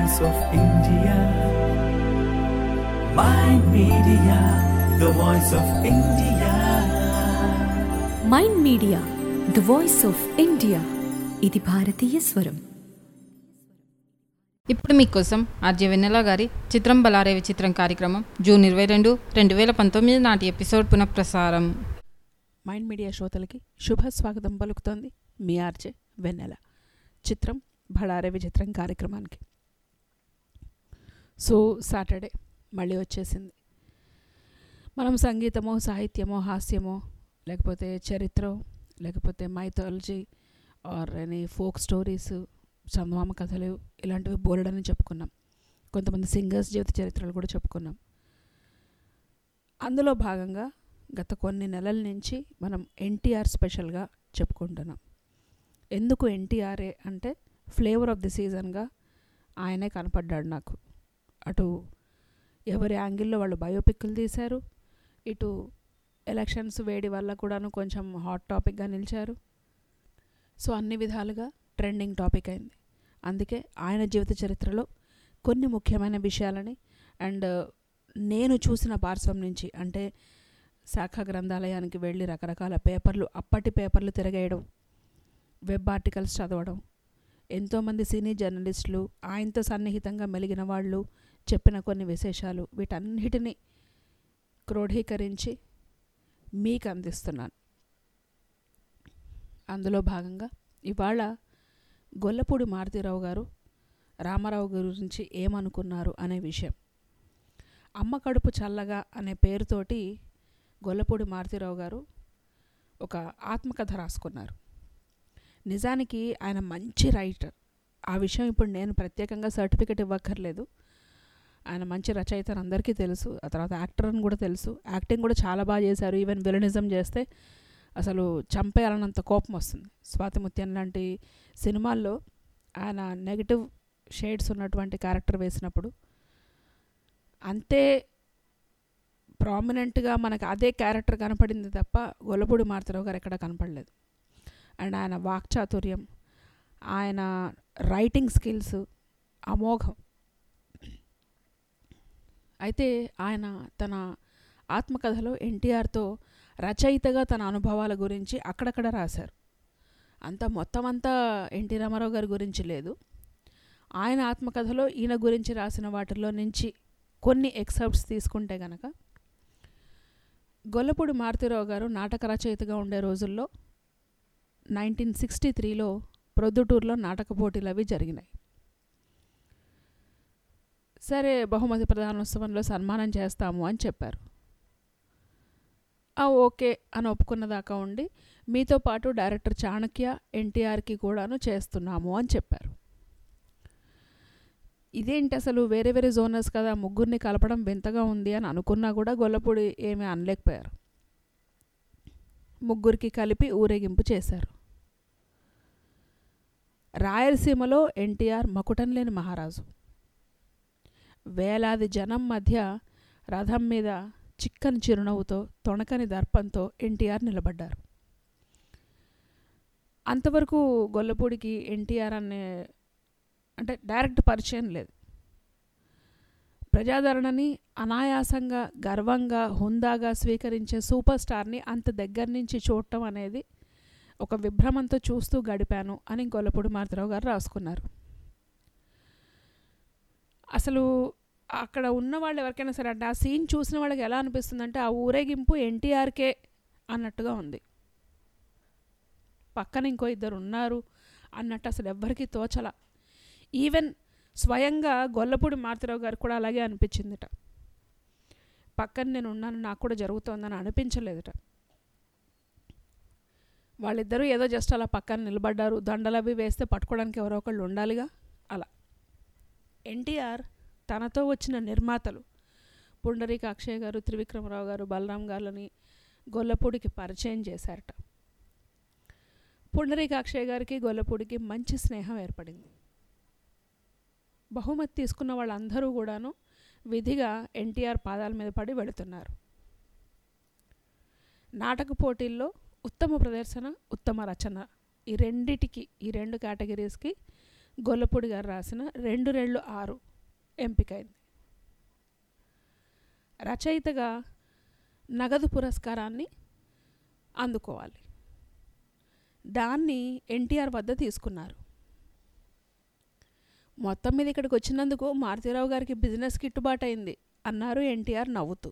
voice of India. My media, the voice of India. Mind Media the voice of India ఇది భారతీయ స్వరం ఇప్పుడు మీకోసం ఆర్జే వెన్నెల గారి చిత్రం బలారే విచిత్రం కార్యక్రమం జూన్ ఇరవై రెండు రెండు వేల పంతొమ్మిది నాటి ఎపిసోడ్ పునఃప్రసారం మైండ్ మీడియా శ్రోతలకి శుభ స్వాగతం పలుకుతోంది మీ ఆర్జే వెన్నెల చిత్రం భడారే విచిత్రం కార్యక్రమానికి సో సాటర్డే మళ్ళీ వచ్చేసింది మనం సంగీతమో సాహిత్యమో హాస్యమో లేకపోతే చరిత్ర లేకపోతే mythology or any folk stories Chandamama కథలు ఇలాంటివి బోలెడని చెప్పుకున్నాం కొంతమంది సింగర్స్ జీవిత చరిత్రలు కూడా చెప్పుకున్నాం అందులో భాగంగా గత కొన్ని నెలల నుంచి మనం ఎన్టీఆర్ స్పెషల్గా చెప్పుకుంటున్నాం ఎందుకు ఎన్టీఆర్ఏ అంటే ఫ్లేవర్ ఆఫ్ ది సీజన్గా ఆయనే కనపడ్డాడు నాకు అటు ఎవరి యాంగిల్లో వాళ్ళు బయోపిక్లు తీశారు ఇటు ఎలక్షన్స్ వేడి వల్ల కూడాను కొంచెం హాట్ టాపిక్గా నిలిచారు సో అన్ని విధాలుగా ట్రెండింగ్ టాపిక్ అయింది అందుకే ఆయన జీవిత చరిత్రలో కొన్ని ముఖ్యమైన విషయాలని అండ్ నేను చూసిన పార్శ్వం నుంచి అంటే శాఖ గ్రంథాలయానికి వెళ్ళి రకరకాల పేపర్లు అప్పటి పేపర్లు తిరగేయడం వెబ్ ఆర్టికల్స్ చదవడం ఎంతోమంది సినీ జర్నలిస్టులు ఆయనతో సన్నిహితంగా మెలిగిన వాళ్ళు చెప్పిన కొన్ని విశేషాలు వీటన్నిటినీ క్రోఢీకరించి మీకు అందిస్తున్నాను అందులో భాగంగా ఇవాళ గొల్లపూడి మారుతీరావు గారు రామారావు గురించి ఏమనుకున్నారు అనే విషయం అమ్మ కడుపు చల్లగా అనే పేరుతోటి గొల్లపూడి మారుతీరావు గారు ఒక ఆత్మకథ రాసుకున్నారు నిజానికి ఆయన మంచి రైటర్ ఆ విషయం ఇప్పుడు నేను ప్రత్యేకంగా సర్టిఫికెట్ ఇవ్వక్కర్లేదు ఆయన మంచి రచయిత అని అందరికీ తెలుసు ఆ తర్వాత యాక్టర్ అని కూడా తెలుసు యాక్టింగ్ కూడా చాలా బాగా చేశారు ఈవెన్ విలనిజం చేస్తే అసలు చంపేయాలన్నంత కోపం వస్తుంది స్వాతిముత్యం లాంటి సినిమాల్లో ఆయన నెగిటివ్ షేడ్స్ ఉన్నటువంటి క్యారెక్టర్ వేసినప్పుడు అంతే ప్రామినెంట్గా మనకు అదే క్యారెక్టర్ కనపడింది తప్ప గొల్లపూడి మారుతరావు గారు ఎక్కడ కనపడలేదు అండ్ ఆయన వాక్చాతుర్యం ఆయన రైటింగ్ స్కిల్స్ అమోఘం అయితే ఆయన తన ఆత్మకథలో ఎన్టీఆర్తో రచయితగా తన అనుభవాల గురించి అక్కడక్కడ రాశారు అంత మొత్తం అంతా ఎన్టీ రామారావు గారి గురించి లేదు ఆయన ఆత్మకథలో ఈయన గురించి రాసిన వాటిలో నుంచి కొన్ని ఎక్సెప్ట్స్ తీసుకుంటే గనక గొల్లపూడి మారుతిరావు గారు నాటక రచయితగా ఉండే రోజుల్లో నైన్టీన్ సిక్స్టీ త్రీలో ప్రొద్దుటూరులో నాటక పోటీలు అవి జరిగినాయి సరే బహుమతి ప్రధానోత్సవంలో సన్మానం చేస్తాము అని చెప్పారు ఆ ఓకే అని ఒప్పుకున్నదాకా ఉండి మీతో పాటు డైరెక్టర్ చాణక్య ఎన్టీఆర్కి కూడాను చేస్తున్నాము అని చెప్పారు ఇదేంటి అసలు వేరే వేరే జోనర్స్ కదా ముగ్గురిని కలపడం వింతగా ఉంది అని అనుకున్నా కూడా గొల్లపూడి ఏమీ అనలేకపోయారు ముగ్గురికి కలిపి ఊరేగింపు చేశారు రాయలసీమలో ఎన్టీఆర్ మకుటం లేని మహారాజు వేలాది జనం మధ్య రథం మీద చిక్కని చిరునవ్వుతో తొణకని దర్పంతో ఎన్టీఆర్ నిలబడ్డారు అంతవరకు గొల్లపూడికి ఎన్టీఆర్ అనే అంటే డైరెక్ట్ పరిచయం లేదు ప్రజాదరణని అనాయాసంగా గర్వంగా హుందాగా స్వీకరించే సూపర్ స్టార్ని అంత దగ్గర నుంచి చూడటం అనేది ఒక విభ్రమంతో చూస్తూ గడిపాను అని గొల్లపూడి మారుతరావు గారు రాసుకున్నారు అసలు అక్కడ ఉన్న వాళ్ళు ఎవరికైనా సరే అంటే ఆ సీన్ చూసిన వాళ్ళకి ఎలా అనిపిస్తుందంటే ఆ ఊరేగింపు ఎన్టీఆర్కే అన్నట్టుగా ఉంది పక్కన ఇంకో ఇద్దరు ఉన్నారు అన్నట్టు అసలు ఎవ్వరికీ తోచల ఈవెన్ స్వయంగా గొల్లపూడి మారుతిరావు గారు కూడా అలాగే అనిపించిందిట పక్కన నేను ఉన్నాను నాకు కూడా జరుగుతోందని అనిపించలేదుట వాళ్ళిద్దరూ ఏదో జస్ట్ అలా పక్కన నిలబడ్డారు దండలు అవి వేస్తే పట్టుకోవడానికి ఎవరో ఒకళ్ళు ఉండాలిగా అలా ఎన్టీఆర్ తనతో వచ్చిన నిర్మాతలు పుండరీక అక్షయ్ గారు త్రివిక్రమరావు గారు బలరాం గారులని గొల్లపూడికి పరిచయం చేశారట పుండరీక అక్షయ్ గారికి గొల్లపూడికి మంచి స్నేహం ఏర్పడింది బహుమతి తీసుకున్న వాళ్ళందరూ కూడాను విధిగా ఎన్టీఆర్ పాదాల మీద పడి వెళుతున్నారు నాటక పోటీల్లో ఉత్తమ ప్రదర్శన ఉత్తమ రచన ఈ రెండిటికి ఈ రెండు కేటగిరీస్కి గొల్లపూడి గారు రాసిన రెండు రెళ్ళు ఆరు ఎంపికైంది రచయితగా నగదు పురస్కారాన్ని అందుకోవాలి దాన్ని ఎన్టీఆర్ వద్ద తీసుకున్నారు మొత్తం మీద ఇక్కడికి వచ్చినందుకు మారుతీరావు గారికి బిజినెస్ గిట్టుబాటు అయింది అన్నారు ఎన్టీఆర్ నవ్వుతూ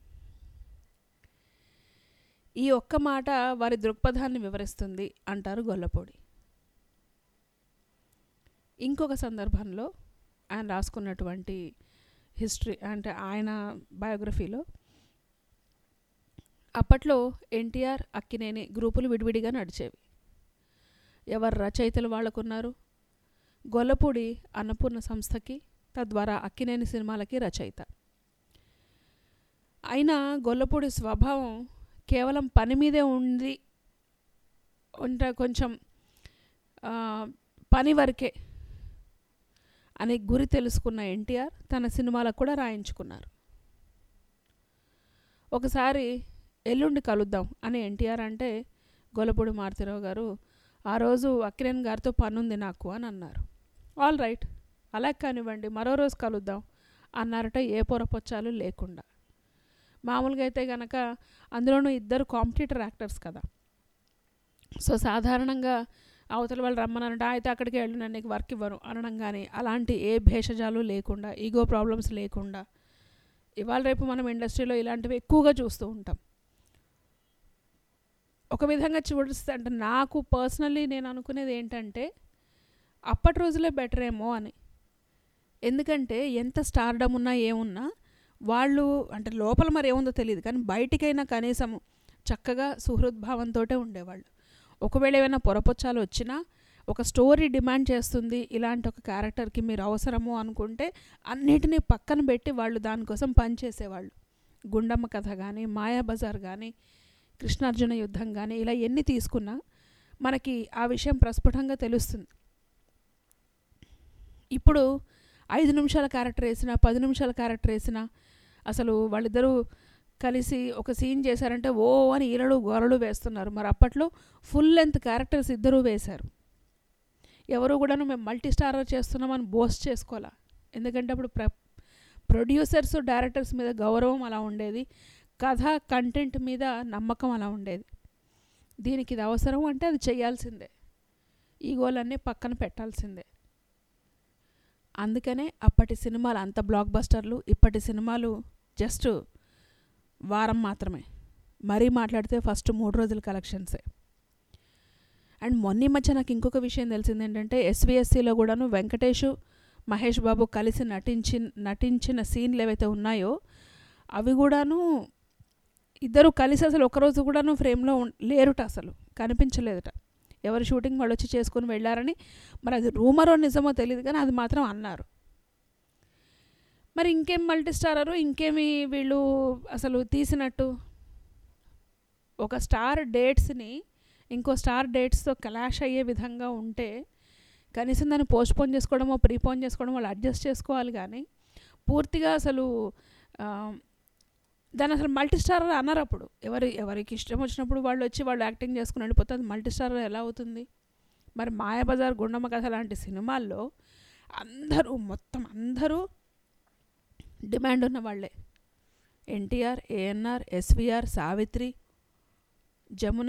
ఈ ఒక్క మాట వారి దృక్పథాన్ని వివరిస్తుంది అంటారు గొల్లపూడి ఇంకొక సందర్భంలో ఆయన రాసుకున్నటువంటి హిస్టరీ అంటే ఆయన బయోగ్రఫీలో అప్పట్లో ఎన్టీఆర్ అక్కినేని గ్రూపులు విడివిడిగా నడిచేవి ఎవరు రచయితలు వాళ్ళకున్నారు గొల్లపూడి అన్నపూర్ణ సంస్థకి తద్వారా అక్కినేని సినిమాలకి రచయిత అయినా గొల్లపూడి స్వభావం కేవలం పని మీదే ఉంది ఉంటే కొంచెం ఆ, పని వరకే అనే గురి తెలుసుకున్న ఎన్టీఆర్ తన సినిమాలకు కూడా రాయించుకున్నారు ఒకసారి ఎల్లుండి కలుద్దాం అని ఎన్టీఆర్ అంటే గొల్లపూడి మారుతిరావు గారు ఆ రోజు అక్కిరేన్ గారితో పనుంది నాకు అని అన్నారు ఆల్ రైట్ అలా కానివ్వండి మరో రోజు కలుద్దాం అన్నారట ఏ పొరపొచ్చాలు లేకుండా మామూలుగా అయితే గనక అందులోనూ ఇద్దరు కాంపిటీటర్ యాక్టర్స్ కదా సో సాధారణంగా అవతల వాళ్ళు రమ్మనంటే అయితే అక్కడికి వెళ్ళి నేను నీకు వర్క్ ఇవ్వను అనడం కానీ అలాంటి ఏ భేషజాలు లేకుండా ఈగో ప్రాబ్లమ్స్ లేకుండా ఇవాళ రేపు మనం ఇండస్ట్రీలో ఇలాంటివి ఎక్కువగా చూస్తూ ఉంటాం ఒక విధంగా చూడిస్తే అంటే నాకు పర్సనల్లీ నేను అనుకునేది ఏంటంటే అప్పటి రోజులే బెటర్ ఏమో అని ఎందుకంటే ఎంత స్టార్డమ్ ఉన్నా ఏమున్నా వాళ్ళు అంటే లోపల మరి ఏముందో తెలియదు కానీ బయటికైనా కనీసం చక్కగా సుహృద్భావంతో ఉండేవాళ్ళు ఒకవేళ ఏమైనా పొరపొచ్చాలు వచ్చినా ఒక స్టోరీ డిమాండ్ చేస్తుంది ఇలాంటి ఒక క్యారెక్టర్కి మీరు అవసరము అనుకుంటే అన్నిటినీ పక్కన పెట్టి వాళ్ళు దానికోసం పనిచేసేవాళ్ళు గుండమ్మ కథ కానీ మాయాబజార్ కానీ కృష్ణార్జున యుద్ధం కానీ ఇలా ఎన్ని తీసుకున్నా మనకి ఆ విషయం ప్రస్ఫుటంగా తెలుస్తుంది ఇప్పుడు ఐదు నిమిషాల క్యారెక్టర్ వేసినా పది నిమిషాల క్యారెక్టర్ వేసినా అసలు వాళ్ళిద్దరూ కలిసి ఒక సీన్ చేశారంటే ఓ అని ఈలలు గోరలు వేస్తున్నారు మరి అప్పట్లో ఫుల్ లెంత్ క్యారెక్టర్స్ ఇద్దరూ వేశారు ఎవరు కూడాను మేము మల్టీ స్టారర్ చేస్తున్నామని బోస్ట్ చేసుకోవాలా ఎందుకంటే అప్పుడు ప్ర ప్రొడ్యూసర్స్ డైరెక్టర్స్ మీద గౌరవం అలా ఉండేది కథ కంటెంట్ మీద నమ్మకం అలా ఉండేది దీనికి ఇది అవసరం అంటే అది చేయాల్సిందే ఈగోలన్నీ పక్కన పెట్టాల్సిందే అందుకనే అప్పటి సినిమాలు అంత బ్లాక్ బస్టర్లు ఇప్పటి సినిమాలు జస్ట్ వారం మాత్రమే మరీ మాట్లాడితే ఫస్ట్ మూడు రోజుల కలెక్షన్సే అండ్ మొన్న ఈ మధ్య నాకు ఇంకొక విషయం తెలిసింది ఏంటంటే ఎస్విఎస్సిలో కూడాను వెంకటేష్ మహేష్ బాబు కలిసి నటించి నటించిన సీన్లు ఏవైతే ఉన్నాయో అవి కూడాను ఇద్దరు కలిసి అసలు ఒకరోజు కూడాను ఫ్రేమ్లో ఉం- లేరుట అసలు కనిపించలేదుట ఎవరి షూటింగ్ వాళ్ళు వచ్చి చేసుకుని వెళ్ళారని మరి అది రూమరో నిజమో తెలియదు కానీ అది మాత్రం అన్నారు మరి ఇంకేం మల్టీ స్టారరు ఇంకేమి వీళ్ళు అసలు తీసినట్టు ఒక స్టార్ డేట్స్ని ఇంకో స్టార్ డేట్స్తో క్లాష్ అయ్యే విధంగా ఉంటే కనీసం దాన్ని పోస్ట్పోన్ చేసుకోవడమో ప్రీపోన్ చేసుకోవడం వాళ్ళు అడ్జస్ట్ చేసుకోవాలి కానీ పూర్తిగా అసలు ఆ, దాన్ని అసలు మల్టీ స్టారర్ అన్నారు అప్పుడు ఎవరి ఎవరికి ఇష్టం వచ్చినప్పుడు వాళ్ళు వచ్చి వాళ్ళు యాక్టింగ్ చేసుకుని వెళ్ళిపోతే అది మల్టీ స్టారర్ ఎలా అవుతుంది మరి మాయాబజార్ గుండమ్మ కథ లాంటి సినిమాల్లో అందరూ మొత్తం అందరూ డిమాండ్ ఉన్న వాళ్ళే NTR ANR SVR Savitri Jamuna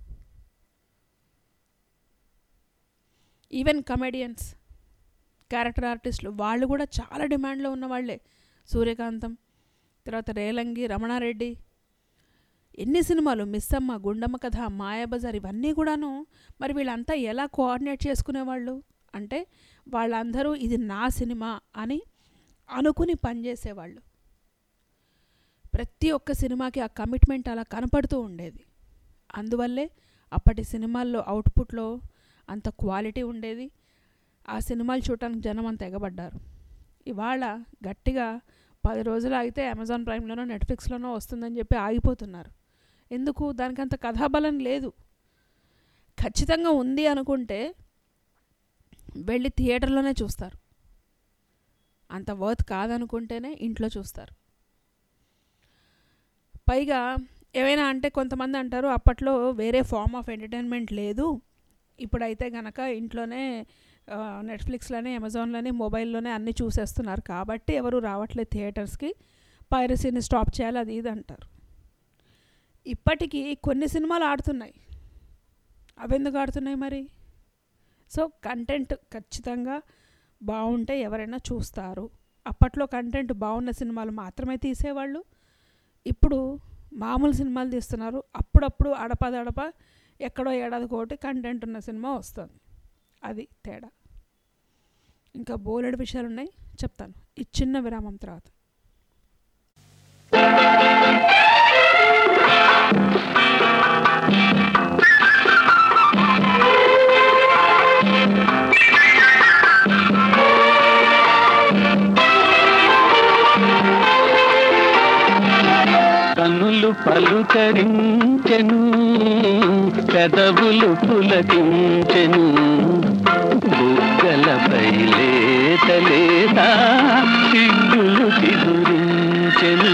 even comedians character ఆర్టిస్టులు వాళ్ళు కూడా చాలా డిమాండ్లో ఉన్న వాళ్ళే సూర్యకాంతం తర్వాత రేలంగి రమణారెడ్డి ఎన్ని సినిమాలు మిస్సమ్మ గుండమ్మ కథ మాయాబజార్ ఇవన్నీ కూడాను మరి వీళ్ళంతా ఎలా కోఆర్డినేట్ చేసుకునేవాళ్ళు అంటే వాళ్ళందరూ ఇది నా సినిమా అని అనుకుని పనిచేసేవాళ్ళు ప్రతి ఒక్క సినిమాకి ఆ కమిట్మెంట్ అలా కనపడుతూ ఉండేది అందువల్లే అప్పటి సినిమాల్లో అవుట్పుట్లో అంత క్వాలిటీ ఉండేది ఆ సినిమాలు చూడటానికి జనం అంత ఎగబడ్డారు ఇవాళ గట్టిగా పది రోజులు ఆగితే అమెజాన్ ప్రైమ్లోనో నెట్ఫ్లిక్స్లోనో వస్తుందని చెప్పి ఆగిపోతున్నారు ఎందుకు దానికి అంత కథాబలం లేదు ఖచ్చితంగా ఉంది అనుకుంటే వెళ్ళి థియేటర్లోనే చూస్తారు అంత వర్త్ కాదనుకుంటేనే ఇంట్లో చూస్తారు పైగా ఏమైనా అంటే కొంతమంది అంటారు అప్పట్లో వేరే ఫామ్ ఆఫ్ ఎంటర్టైన్మెంట్ లేదు ఇప్పుడైతే గనక ఇంట్లోనే నెట్ఫ్లిక్స్లోనే అమెజాన్లోనే మొబైల్లోనే అన్నీ చూసేస్తున్నారు కాబట్టి ఎవరు రావట్లేదు థియేటర్స్కి పైరసీని స్టాప్ చేయాలి అది ఇది అంటారు ఇప్పటికీ కొన్ని సినిమాలు ఆడుతున్నాయి అవి ఎందుకు ఆడుతున్నాయి మరి సో కంటెంట్ ఖచ్చితంగా బాగుంటే ఎవరైనా చూస్తారు అప్పట్లో కంటెంట్ బాగున్న సినిమాలు మాత్రమే తీసేవాళ్ళు ఇప్పుడు మామూలు సినిమాలు తీస్తున్నారు అప్పుడప్పుడు అడపదడప ఎక్కడో ఏడాది కోటి కంటెంట్ ఉన్న సినిమా వస్తుంది అది తేడా ఇంకా బోలెడు విషయాలు ఉన్నాయి చెప్తాను ఈ చిన్న విరామం తర్వాత కన్నులు పలుకరించెను పెదవులు పులకించెను బుగ్గలపై లేత లేత సిగ్గులు చిగురించెను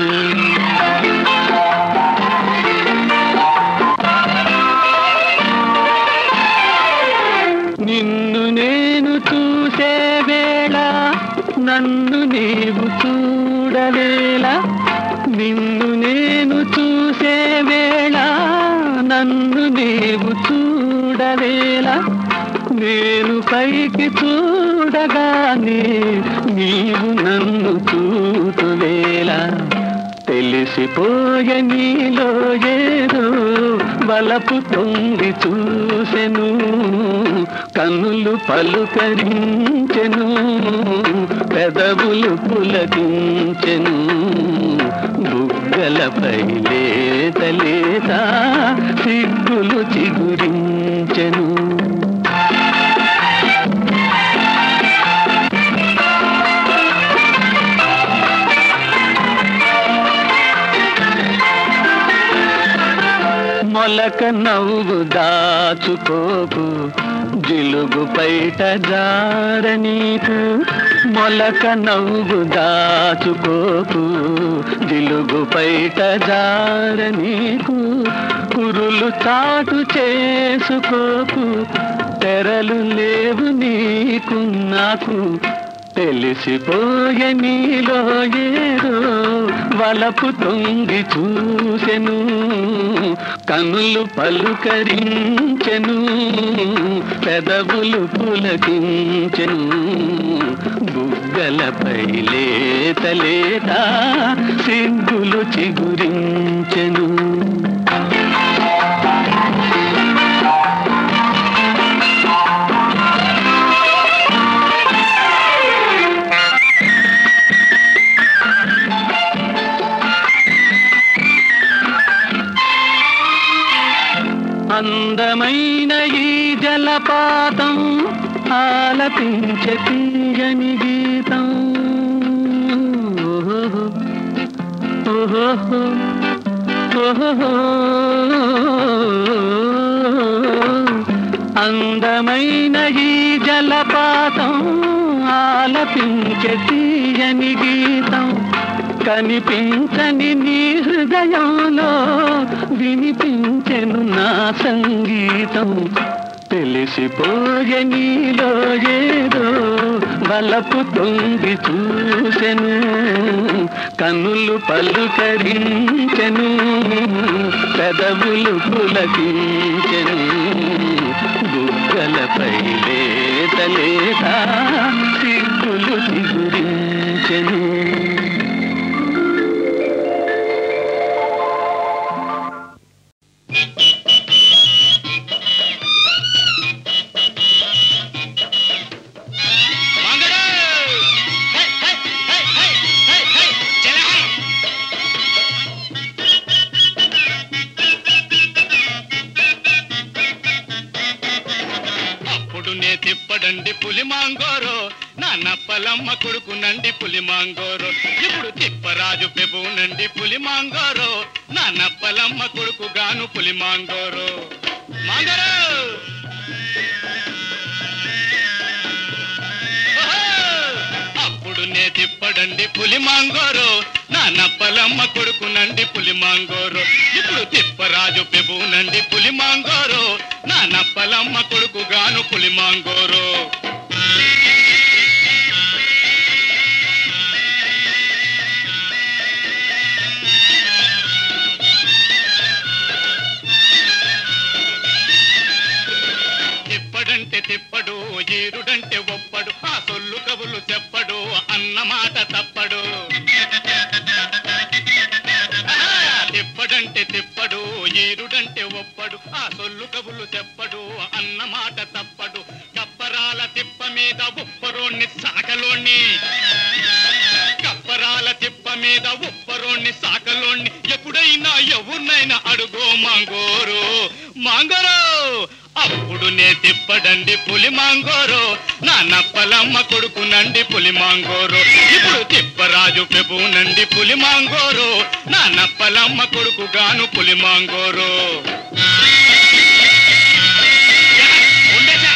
నిన్ను నేను చూసే వేళ నన్ను నీవు చూడవేలా నిన్ను నేను చూసే వేళ నన్ను నీవు చూడవేలా నేను పైకి చూడగానే నీవు నన్ను చూతువేలా తెలిసిపోయే నీలో ఏదో వలపు తొంగి చూసెను కన్నులు పలుకరించెను పెదవులు పులకించెను బుగ్గలపై లేత లేత సిగ్గులు చిగురించెను మొలక నవ్వు దాచుకోకు జిలుగు పైట జార నీకు మొలక నవ్వు దాచుకోకు జిలుగు పైట జార నీకు కురులు చాటు చేసుకోకు తెరలు లేవు నీకు నాకు తెలిసిపోయే నీలో ఏదో వలపు తొంగి చూసెను కనులు పలుకరించెను పెదవులు పులకించెను బుగ్గలపై లేత లేత సిగ్గులు చిగురించెను అందమైన ఈ జలపాతం ఆలపించే తీయని గీతం ఓహో ఓహో ఓహో అందమైన ఈ జలపాతం ఆలపించే తీయని గీతం కనిపించని నీ హృదయంలో వినిపించెను నా సంగీతం తెలిసిపోయే నీలో ఏదో వలపు తొంగి చూసెను కన్నులు పలుకరించెను పెదవులు పులకించెను బుగ్గలపై లేత లేత సిగ్గులు చిగురించెను అప్పుడు నే తిప్పడండి పులి మాంగోరో నా నప్పలమ్మ కొడుకునండి పులి మాంగోరో ఇప్పుడు తిప్పరాజు పెబునండి పులి మాంగోరో నా నప్పలమ్మ కొడుకు గాను పులి మాంగోరో మాంగోరో ఓహో! అప్పుడు నే తిప్పడండి పులి మాంగోరో నా నప్పలమ్మ కొడుకునండి పులి మాంగోరో ఇప్పుడు తిప్పరాజు పెబునండి పులి మాంగోరో నా నప్పలమ్మ కొడుకు గాను పులి మాంగోరో తిప్పడంటే తిప్పడు ఈరుడంటే ఒప్పడు ఆ సొల్లు కబులు చెప్పడు అన్న మాట తప్పడు ఆ, తిప్పడంటే తిప్పడు ఈరుడంటే ఒప్పడు ఆ సొల్లు కబులు చెప్పడు అన్న మాట తప్పడు కప్పరాల తిప్ప మీద ఉప్పరోణ్ణి సాకలోణ్ణి కప్పరాల తిప్ప మీద ఉప్పరోణ్ణి సాకలోణ్ణి ఎప్పుడైనా ఎవరినైనా అడుగో మాంగోరు మాంగోరు అప్పుడు నే తిప్పడండి పులి మాంగోరు నా నప్పలమ్మ కొడుకునండి పులి మాంగోరు ఇప్పుడు తిప్పరాజు పెబునండి పులి మాంగోరు నా నప్పలమ్మ కొడుకుగాను పులి మాంగోరు ఉండేసా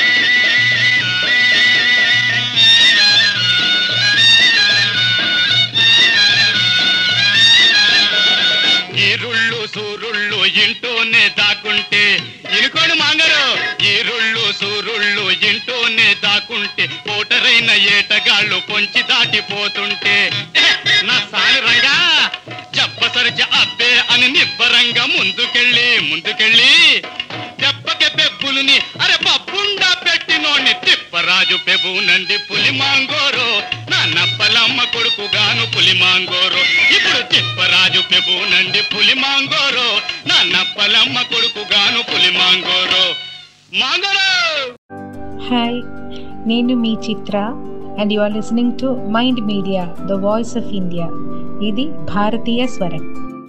ఈరుళ్ళు సూరుళ్ళు ఇంటూనే దాకుంటే ఇనుకోడు మాంగరు ఈరుళ్ళు సూరుళ్ళు ఇంటూనే దాకుంటే ఓటరైన ఏటగాళ్ళు పొంచి దాటిపోతుంటే "ఏ, నా సాని రంగా చెప్పసరిచ అబ్బే అని నిబ్బరంగా ముందుకెళ్ళి ముందుకెళ్ళి చెప్పకే పెబ్బులుని అరే పప్పుండా పెట్టినోని తిప్పరాజు పెబునండి పులి మాంగోరు నా నప్పలమ్మ కొడుకుగాను పులి మాంగోరు ఇప్పుడు తిప్పరాజు పెబునండి పులి మాంగోరు నా నప్పలమ్మ కొడుకుగాను పులి మాంగోరు మాంగోరు హాయ్ నేను మీ Chitra and you are listening to Mind Media the voice of India ఇది భారతీయ స్వరం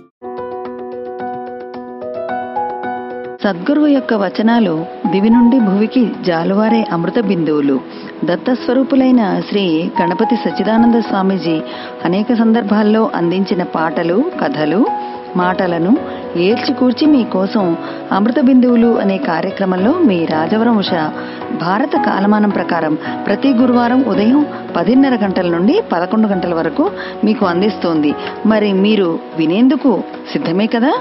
సద్గురువు యొక్క వచనాలు దివి నుండి భువికి జాలువారే అమృత బిందువులు దత్తస్వరూపులైన శ్రీ గణపతి సచ్చిదానంద స్వామీజీ అనేక సందర్భాల్లో అందించిన పాటలు కథలు మాటలను ఏల్చికూర్చి మీకోసం అమృత బిందువులు అనే కార్యక్రమంలో మీ రాజవరం ఉష భారత కాలమానం ప్రకారం ప్రతి గురువారం ఉదయం పదిన్నర గంటల నుండి పదకొండు గంటల వరకు మీకు అందిస్తోంది మరి మీరు వినేందుకు సిద్ధమే కదా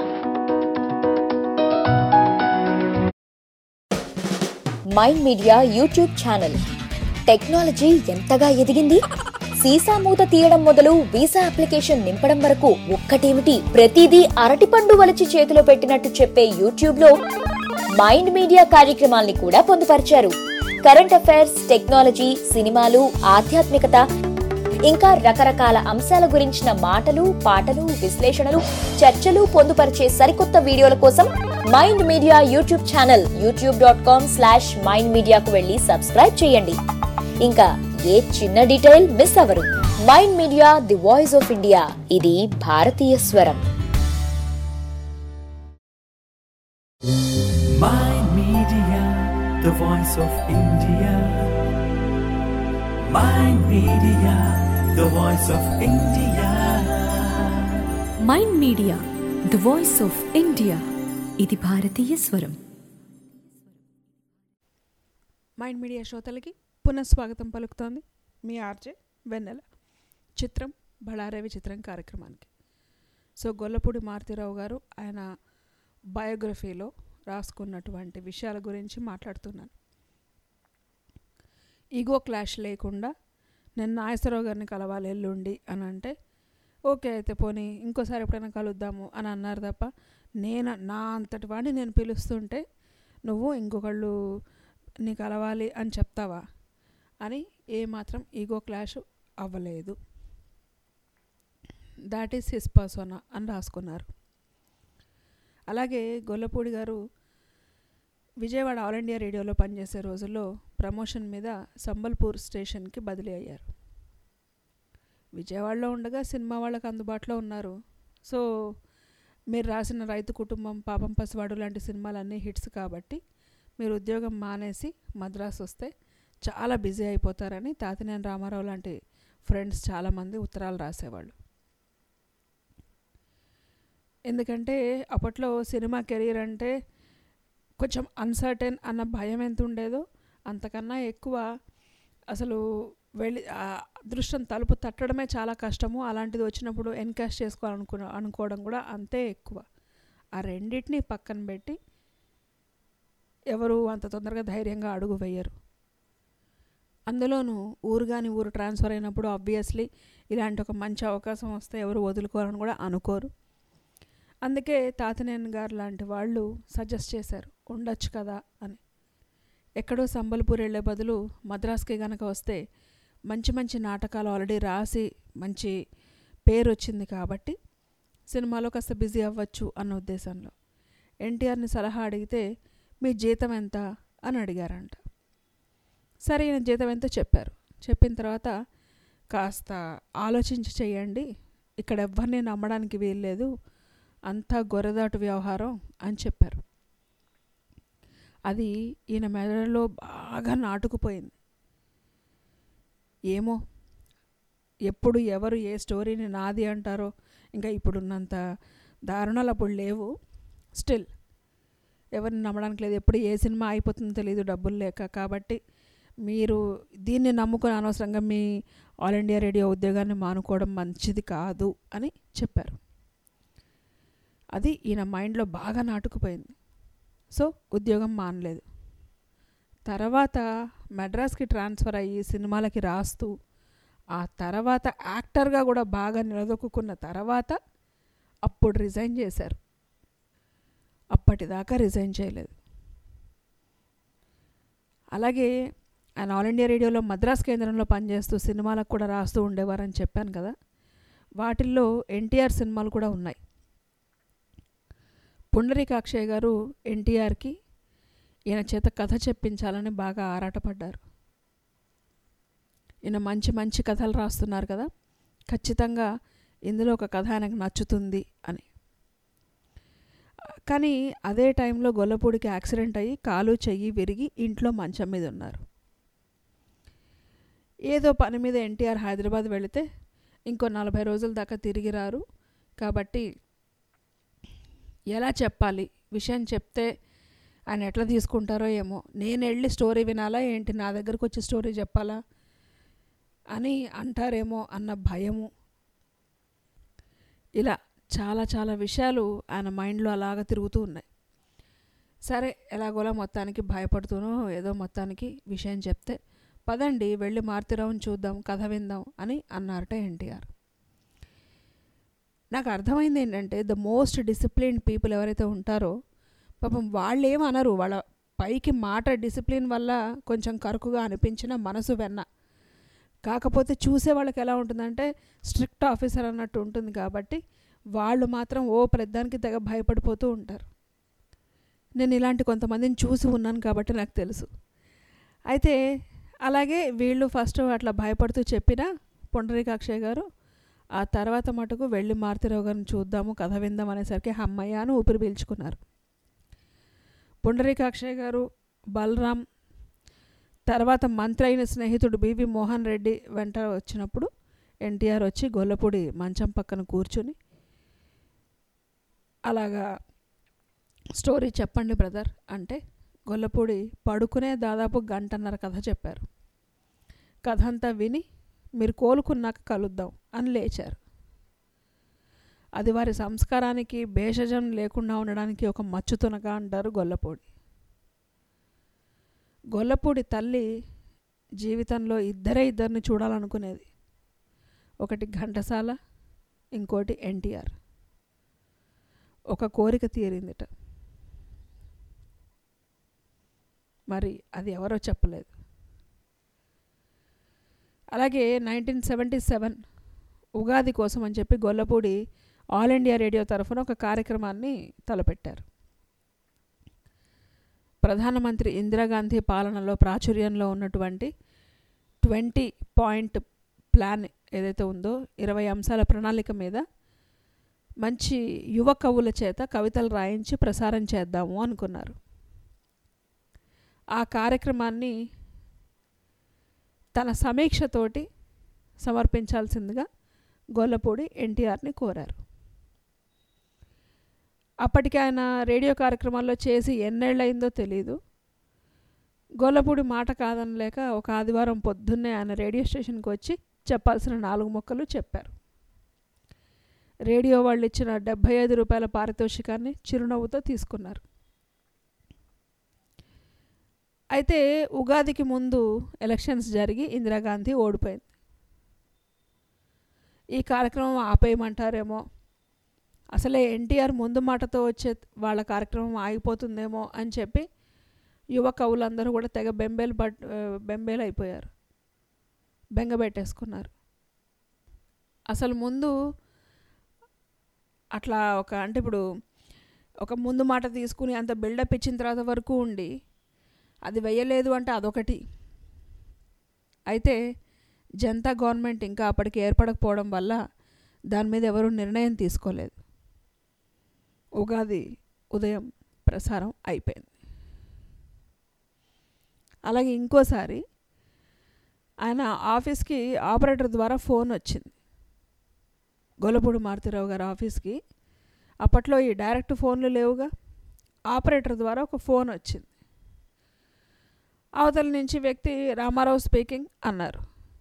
Mind Media YouTube channel technology ఎంతగా ఎదిగింది సీసా మూత తీయడం మొదలు వీసా అప్లికేషన్ నింపడం వరకు ఒక్కటేమిటి ప్రతిదీ అరటిపండు వలిచి చేతిలో పెట్టినట్టు చెప్పే యూట్యూబ్ లో మైండ్ మీడియా కార్యక్రమాల్ని కూడా పొందుపరిచారు కరెంట్ అఫైర్స్ టెక్నాలజీ సినిమాలు ఆధ్యాత్మికత ఇంకా రకరకాల అంశాల గురించిన మాటలు పాటలు విశ్లేషణలు చర్చలు పొందుపరిచే సరికొత్త వీడియోల కోసం Mind Media YouTube channel YouTube dot com slash mind మీడియాకు వెళ్ళి సబ్స్క్రైబ్ చేయండి ఇంకా ఏ చిన్న డీటెయిల్ మిస్ అవరు Mind Media the voice of India ఇది భారతీయ స్వరం Mind Media, the voice of India. Mind Media, the voice of India. Mind Media the voice of India ఇది భారతీయ స్వరం మైండ్ మీడియా శ్రోతలకి పునఃస్వాగతం పలుకుతోంది మీ ఆర్జే వెన్నెల చిత్రం బళారవి చిత్రం కార్యక్రమానికి సో గొల్లపూడి మారుతిరావు గారు ఆయన బయోగ్రఫీలో రాసుకున్నటువంటి విషయాల గురించి మాట్లాడుతున్నాను ఈగో క్లాష్ లేకుండా నేను నాగేశ్వరరావు గారిని కలవాలి ఎల్లుండి అని అంటే ఓకే అయితే పోనీ ఇంకోసారి ఎప్పుడైనా కలుద్దాము అని అన్నారు తప్ప నేను నా అంతటి వాడిని నేను పిలుస్తుంటే నువ్వు ఇంకొకళ్ళు నీ కలవాలి అని చెప్తావా అని ఏమాత్రం ఈగో క్లాష్ అవ్వలేదు దాట్ ఈస్ హిస్ పర్సోనా అని రాసుకున్నారు అలాగే గొల్లపూడి గారు విజయవాడ ఆల్ ఇండియా రేడియోలో పనిచేసే రోజుల్లో ప్రమోషన్ మీద సంబల్పూర్ స్టేషన్కి బదిలీ అయ్యారు విజయవాడలో ఉండగా సినిమా వాళ్ళకి అందుబాటులో ఉన్నారు సో మీరు రాసిన రైతు కుటుంబం పాపం పసివాడు లాంటి సినిమాలన్నీ హిట్స్ కాబట్టి మీరు ఉద్యోగం మానేసి మద్రాసు వస్తే చాలా బిజీ అయిపోతారని తాతినేని రామారావు లాంటి ఫ్రెండ్స్ చాలామంది ఉత్తరాలు రాసేవాళ్ళు ఎందుకంటే అప్పట్లో సినిమా కెరీర్ అంటే కొంచెం అన్సర్టెన్ అన్న భయం ఎంత ఉండేదో అంతకన్నా ఎక్కువ అసలు వెళ్ళి ఆ అదృష్టం తలుపు తట్టడమే చాలా కష్టము అలాంటిది వచ్చినప్పుడు ఎన్కాష్ చేసుకోవాలనుకున్న అనుకోవడం కూడా అంతే ఎక్కువ ఆ రెండింటిని పక్కన పెట్టి ఎవరు అంత తొందరగా ధైర్యంగా అడుగు వేయరు అందులోనూ ఊరు కాని ఊరు ట్రాన్స్ఫర్ అయినప్పుడు ఆబ్వియస్లీ ఇలాంటి ఒక మంచి అవకాశం వస్తే ఎవరు వదులుకోవాలని కూడా అనుకోరు అందుకే తాతనేని గారు లాంటి వాళ్ళు సజెస్ట్ చేశారు ఉండొచ్చు కదా అని ఎక్కడో సంబల్పూర్ వెళ్ళే బదులు మద్రాస్కి కనుక వస్తే మంచి మంచి నాటకాలు ఆల్రెడీ రాసి మంచి పేరు వచ్చింది కాబట్టి సినిమాలో కాస్త బిజీ అవ్వచ్చు అన్న ఉద్దేశంలో ఎన్టీఆర్ని సలహా అడిగితే మీ జీతం ఎంత అని అడిగారంట సరే ఈయన జీతం ఎంతో చెప్పారు చెప్పిన తర్వాత కాస్త ఆలోచించి చెయ్యండి ఇక్కడ ఎవరిని నమ్మడానికి వీల్లేదు అంతా గొర్రెదాటు వ్యవహారం అని చెప్పారు అది ఈయన మెదడులో బాగా నాటుకుపోయింది ఏమో ఎప్పుడు ఎవరు ఏ స్టోరీని నాది అంటారో ఇంకా ఇప్పుడున్నంత దారుణాలు అప్పుడు లేవు స్టిల్ ఎవరిని నమ్మడానికి లేదు ఎప్పుడు ఏ సినిమా అయిపోతుందో తెలియదు డబ్బులు లేక కాబట్టి మీరు దీన్ని నమ్ముకొని అనవసరంగా మీ ఆల్ ఇండియా రేడియో ఉద్యోగాన్ని మానుకోవడం మంచిది కాదు అని చెప్పారు అది ఈయన మైండ్లో బాగా నాటుకుపోయింది సో ఉద్యోగం మానలేదు తర్వాత మెడ్రాస్కి ట్రాన్స్ఫర్ అయ్యి సినిమాలకి రాస్తూ ఆ తర్వాత యాక్టర్గా కూడా బాగా నిలదొక్కున్న తర్వాత అప్పుడు రిజైన్ చేశారు అప్పటిదాకా రిజైన్ చేయలేదు అలాగే ఆయన ఆల్ ఇండియా రేడియోలో మద్రాస్ కేంద్రంలో పనిచేస్తూ సినిమాలకు కూడా రాస్తూ ఉండేవారని చెప్పాను కదా వాటిల్లో ఎన్టీఆర్ సినిమాలు కూడా ఉన్నాయి పుండరీకాక్షయ్య గారు ఎన్టీఆర్కి ఈయన చేత కథ చెప్పించాలని బాగా ఆరాటపడ్డారు ఈయన మంచి మంచి కథలు రాస్తున్నారు కదా ఖచ్చితంగా ఇందులో ఒక కథ ఆయనకు నచ్చుతుంది అని కానీ అదే టైంలో గొల్లపూడికి యాక్సిడెంట్ అయ్యి కాలు చెయ్యి విరిగి ఇంట్లో మంచం మీద ఉన్నారు ఏదో పని మీద ఎన్టీఆర్ హైదరాబాద్ వెళితే ఇంకో నలభై రోజుల దాకా తిరిగి రారు కాబట్టి ఎలా చెప్పాలి విషయం చెప్తే ఆయన ఎట్లా తీసుకుంటారో ఏమో నేను వెళ్ళి స్టోరీ వినాలా ఏంటి నా దగ్గరకు వచ్చి స్టోరీ చెప్పాలా అని అంటారేమో అన్న భయము ఇలా చాలా చాలా విషయాలు ఆయన మైండ్లో అలాగ తిరుగుతూ ఉన్నాయి సరే ఎలాగోలా మొత్తానికి భయపడుతూనో ఏదో మొత్తానికి విషయం చెప్తే పదండి వెళ్ళి మారుతిరావుని చూద్దాం కథ విందాం అని అన్నారట ఎన్టీఆర్ నాకు అర్థమైంది ఏంటంటే ద మోస్ట్ డిసిప్లిన్డ్ పీపుల్ ఎవరైతే ఉంటారో పాపం వాళ్ళు ఏమనరు వాళ్ళ పైకి మాట డిసిప్లిన్ వల్ల కొంచెం కరుకుగా అనిపించిన మనసు వెన్న కాకపోతే చూసే వాళ్ళకి ఎలా ఉంటుందంటే స్ట్రిక్ట్ ఆఫీసర్ అన్నట్టు ఉంటుంది కాబట్టి వాళ్ళు మాత్రం ఓ ప్రద్దానికి తెగ భయపడిపోతూ ఉంటారు నేను ఇలాంటి కొంతమందిని చూసి ఉన్నాను కాబట్టి నాకు తెలుసు అయితే అలాగే వీళ్ళు ఫస్ట్ అట్లా భయపడుతూ చెప్పిన పుండరీకాక్షయ్య గారు ఆ తర్వాత మటుకు వెళ్ళి మారుతిరావు గారిని చూద్దాము కథ విందాం అనేసరికి హమ్మయ్య అని ఊపిరి పీల్చుకున్నారు పుండరీకాక్షయ్య గారు బలరాం తర్వాత మంత్రి అయిన స్నేహితుడు బివి మోహన్ రెడ్డి వెంట వచ్చినప్పుడు ఎన్టీఆర్ వచ్చి గొల్లపూడి మంచం పక్కన కూర్చుని అలాగా స్టోరీ చెప్పండి బ్రదర్ అంటే గొల్లపూడి పడుకునే దాదాపు గంటన్నర కథ చెప్పారు కథ అంతా విని మీరు కోలుకున్నాక కలుద్దాం అని లేచారు అది వారి సంస్కారానికి భేషజం లేకుండా ఉండడానికి ఒక మచ్చుతునక అంటారు గొల్లపూడి గొల్లపూడి తల్లి జీవితంలో ఇద్దరే ఇద్దరిని చూడాలనుకునేది ఒకటి ఘంటసాల ఇంకోటి ఎన్టీఆర్ ఒక కోరిక తీరిందిట మరి అది ఎవరో చెప్పలేదు అలాగే నైన్టీన్ సెవెంటీ సెవెన్ ఉగాది కోసం అని చెప్పి గొల్లపూడి ఆల్ ఇండియా రేడియో తరఫున ఒక కార్యక్రమాన్ని తలపెట్టారు ప్రధానమంత్రి ఇందిరాగాంధీ పాలనలో ప్రాచుర్యంలో ఉన్నటువంటి ట్వంటీ పాయింట్ ప్లాన్ ఏదైతే ఉందో ఇరవై అంశాల ప్రణాళిక మీద మంచి యువ కవుల చేత కవితలు రాయించి ప్రసారం చేద్దాము అనుకున్నారు ఆ కార్యక్రమాన్ని తన సమీక్షతోటి సమర్పించాల్సిందిగా గొల్లపూడి ఎన్టీఆర్ని కోరారు అప్పటికి ఆయన రేడియో కార్యక్రమాల్లో చేసి ఎన్నేళ్ళయిందో తెలీదు గొల్లపూడి మాట కాదనలేక ఒక ఆదివారం పొద్దున్నే ఆయన రేడియో స్టేషన్కి వచ్చి చెప్పాల్సిన నాలుగు మొక్కలు చెప్పారు రేడియో వాళ్ళు ఇచ్చిన డెబ్భై ఐదు రూపాయల పారితోషికాన్ని చిరునవ్వుతో తీసుకున్నారు అయితే ఉగాదికి ముందు ఎలక్షన్స్ జరిగి ఇందిరాగాంధీ ఓడిపోయింది ఈ కార్యక్రమం ఆపేయమంటారేమో అసలే ఎన్టీఆర్ ముందు మాటతో వచ్చే వాళ్ళ కార్యక్రమం ఆగిపోతుందేమో అని చెప్పి యువ కవులందరూ కూడా తెగ బెంబేలు పట్ బెంబేలు అయిపోయారు బెంగబెట్టేసుకున్నారు అసలు ముందు అట్లా ఒక అంటే ఇప్పుడు ఒక ముందు మాట తీసుకుని అంత బిల్డప్ ఇచ్చిన తర్వాత వరకు ఉండి అది వెయ్యలేదు అంటే అదొకటి అయితే జనతా గవర్నమెంట్ ఇంకా అప్పటికి ఏర్పడకపోవడం వల్ల దాని మీద ఎవరు నిర్ణయం తీసుకోలేదు ఉగాది ఉదయం ప్రసారం అయిపోయింది అలాగే ఇంకోసారి ఆయన ఆఫీస్కి ఆపరేటర్ ద్వారా ఫోన్ వచ్చింది గొల్లపూడి మారుతిరావు గారి ఆఫీస్కి అప్పట్లో ఈ డైరెక్ట్ ఫోన్లు లేవుగా ఆపరేటర్ ద్వారా ఒక ఫోన్ వచ్చింది అవతల నుంచి వ్యక్తి రామారావు స్పీకింగ్ అన్నారు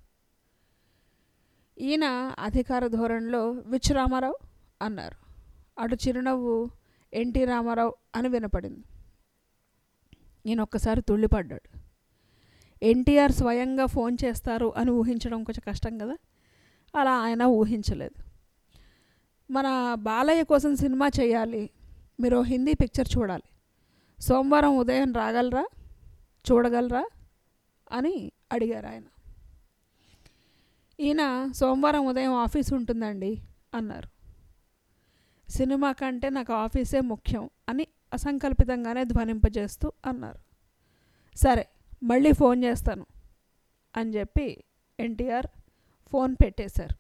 ఈయన అధికార ధోరణిలో విచ్ రామారావు అన్నారు అటు చిరునవ్వు ఎన్టీ రామారావు అని వినపడింది ఈయన ఒక్కసారి తుళ్ళిపడ్డాడు ఎన్టీఆర్ స్వయంగా ఫోన్ చేస్తారు అని ఊహించడం కొంచెం కష్టం కదా అలా ఆయన ఊహించలేదు మన బాలయ్య కోసం సినిమా చేయాలి మీరు హిందీ పిక్చర్ చూడాలి సోమవారం ఉదయం రాగలరా చూడగలరా అని అడిగారు ఆయన ఈయన సోమవారం ఉదయం ఆఫీస్ ఉంటుందండి అన్నారు సినిమా కంటే నాకు ఆఫీసే ముఖ్యం అని అసంకల్పితంగానే ధ్వనింపజేస్తూ అన్నారు సరే మళ్ళీ ఫోన్ చేస్తాను అని చెప్పి ఎన్టీఆర్ ఫోన్ పెట్టేశారు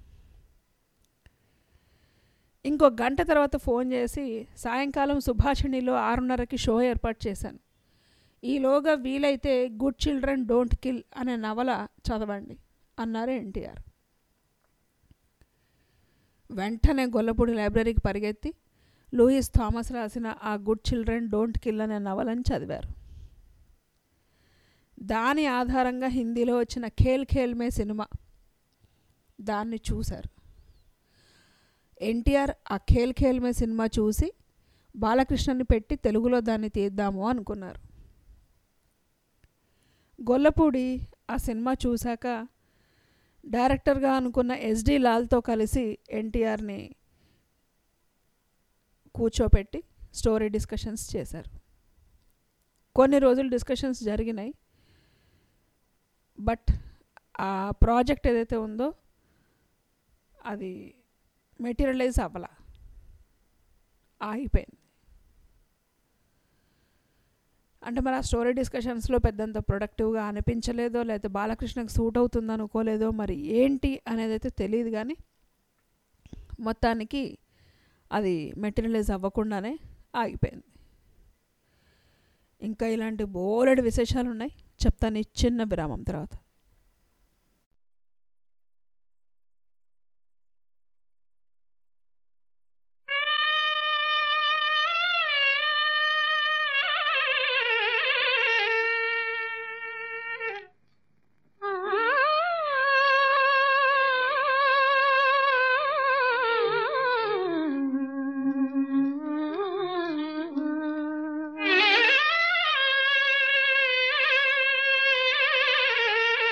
ఇంకో గంట తర్వాత ఫోన్ చేసి సాయంకాలం సుభాషిణిలో ఆరున్నరకి షో ఏర్పాటు చేశాను ఈలోగా వీలైతే గుడ్ చిల్డ్రన్ డోంట్ కిల్ అనే నవల చదవండి అన్నారు ఎన్టీఆర్ వెంటనే గొల్లపూడి లైబ్రరీకి పరిగెత్తి లూయిస్ థామస్ రాసిన ఆ గుడ్ చిల్డ్రన్ డోంట్ కిల్ అనే నవలని చదివారు దాని ఆధారంగా హిందీలో వచ్చిన ఖేల్ ఖేల్ మే సినిమా దాన్ని చూశారు ఎన్టీఆర్ ఆ ఖేల్ ఖేల్ మే సినిమా చూసి బాలకృష్ణని పెట్టి తెలుగులో దాన్ని తీద్దాము అనుకున్నారు గొల్లపూడి ఆ సినిమా చూశాక డైరెక్టర్గా అనుకున్న ఎస్డి లాల్తో కలిసి ఎన్టీఆర్ని కూర్చోపెట్టి స్టోరీ డిస్కషన్స్ చేశారు కొన్ని రోజులు డిస్కషన్స్ జరిగినాయి బట్ ఆ ప్రాజెక్ట్ ఏదైతే ఉందో అది మెటీరియలైజ్ అవ్వాల ఆగిపోయింది అంటే మరి ఆ స్టోరీ డిస్కషన్స్లో పెద్దంత ప్రొడక్టివ్గా అనిపించలేదో లేకపోతే బాలకృష్ణకి సూట్ అవుతుంది అనుకోలేదో మరి ఏంటి అనేది అయితే తెలియదు కానీ మొత్తానికి అది మెటీరియలైజ్ అవ్వకుండానే ఆగిపోయింది ఇంకా ఇలాంటి బోలెడు విశేషాలు ఉన్నాయి చెప్తాను ఈ చిన్న విరామం తర్వాత ఆ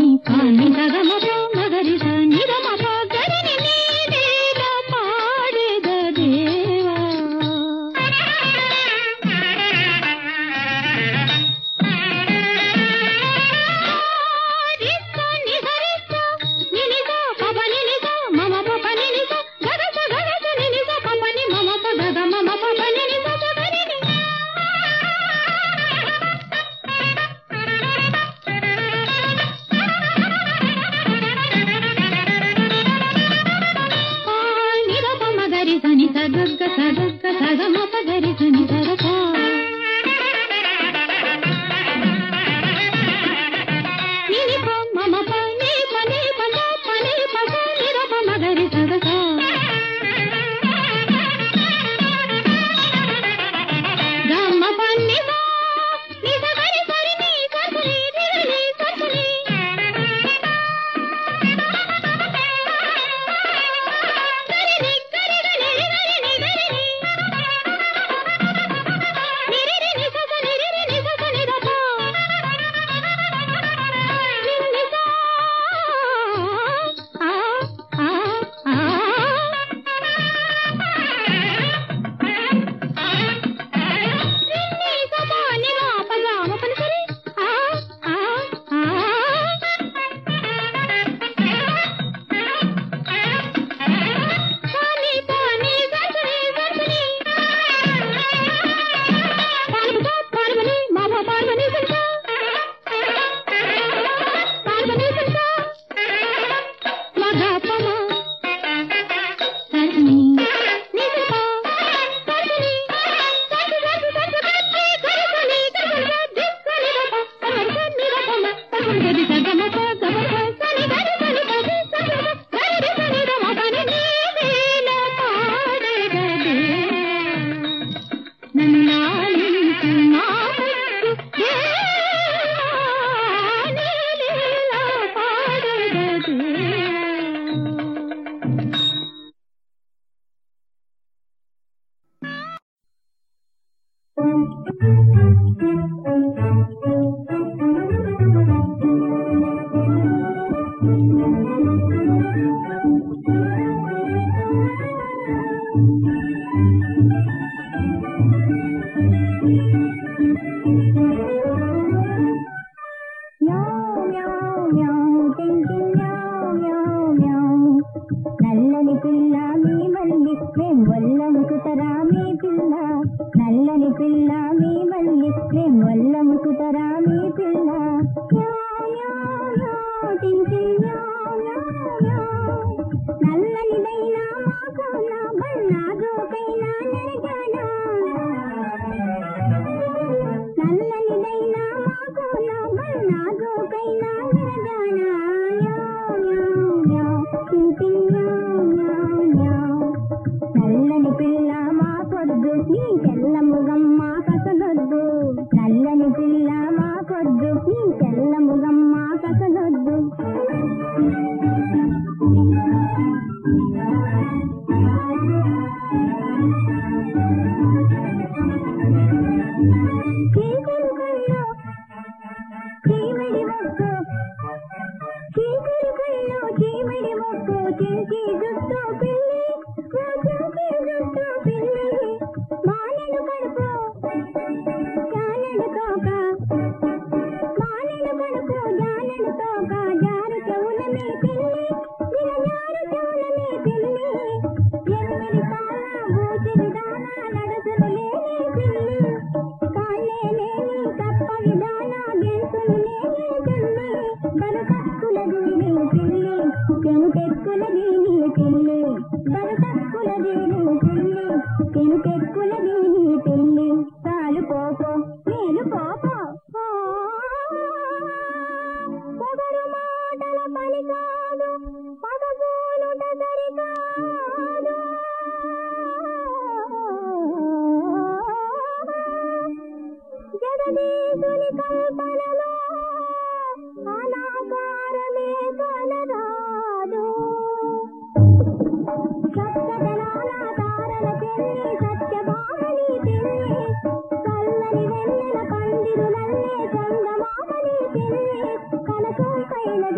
పాని సగమప మగరిస నిరమప గరిని నీడేల పాడేద దేవా రిస్స నిసరిస్స నినిస పప నినిస మమ పప నినిస గగస గగస నినిస పప ని మమ ప గగ మమ పప నినిస సగరిని నిరప మగరి సని సగగ్గ సగగ్గ సగమ పగరి సని సరస నినిప మమ ప ని ప ని ప ద ప ని ప స నిరప మగరి సగస గమ్మ ప ని స ని స గరి సరి ని సరి ని రి ని సరి పాని పాని ససని ససని పార్వత పార్వని మామ పార్వని సంత పార్వని సంత మగ పమ ససని నిసప ససని సస సస సస కచ్చి కరసని కరస దిక్కని రప కరసని రపమ పగులు గది సగమ ప గమ ప సని గరి సని పది సగమ గరి సని రమ పని నీవేల పాడగదే నన్ను లాలించు నా ముద్దు దేవా, నీలీలా పాడగదే నల్లని పిల్ల మీ మల్లి మేం వల్లముకుతరా మీ పిల్ల నల్లని పిల్ల మీ మల్లి మేం వల్లముకుతరా మీ పిల్ల నల్లనిదైనా మాకున్నా బన్నాజోకైనా నరగానా నల్లనిదైనా మాకున్నా బన్నాజోకైనా నరగానా నల్లని పిల్ల మా పొద్దు నీ తెల్లముగం మా కసగొద్దు నల్లని పిల్ల మా పొద్దు నీ తెల్లముగం మా కసగొద్దు చీకటి కళ్ళు చీమిడి మొక్కు చీకటి కళ్ళు చీమిడి మొక్కు చించి జుట్టు పిల్లి ఓ చించి జుట్టు పిల్లి మానెడు కడుపు జానెడు తోక మానెడు కడుపు జానెడు తోక జారు చెవుల మీ పిల్లి గిల జారు చెవుల మీ పిల్లి ఎనిమిది కాళ్ళ బూచిడి దానా నడుసులు లేని పిల్లి కాళ్ళే లేని కప్ప విధాన గెంతులు లేని పిల్లి బరుకక్కుల దీని పిల్లి కెనుకెక్కుల దీని పిల్లి బరుకక్కుల దీని పిల్లి కెనుకెక్కుల దీని పిల్లి తాలు పోపో నేను పోపో పొగరు మాటల పని కాదు పగబోలుట సరికాదు జగదీశుని కల్పనలో అనాకారమే కలరాదు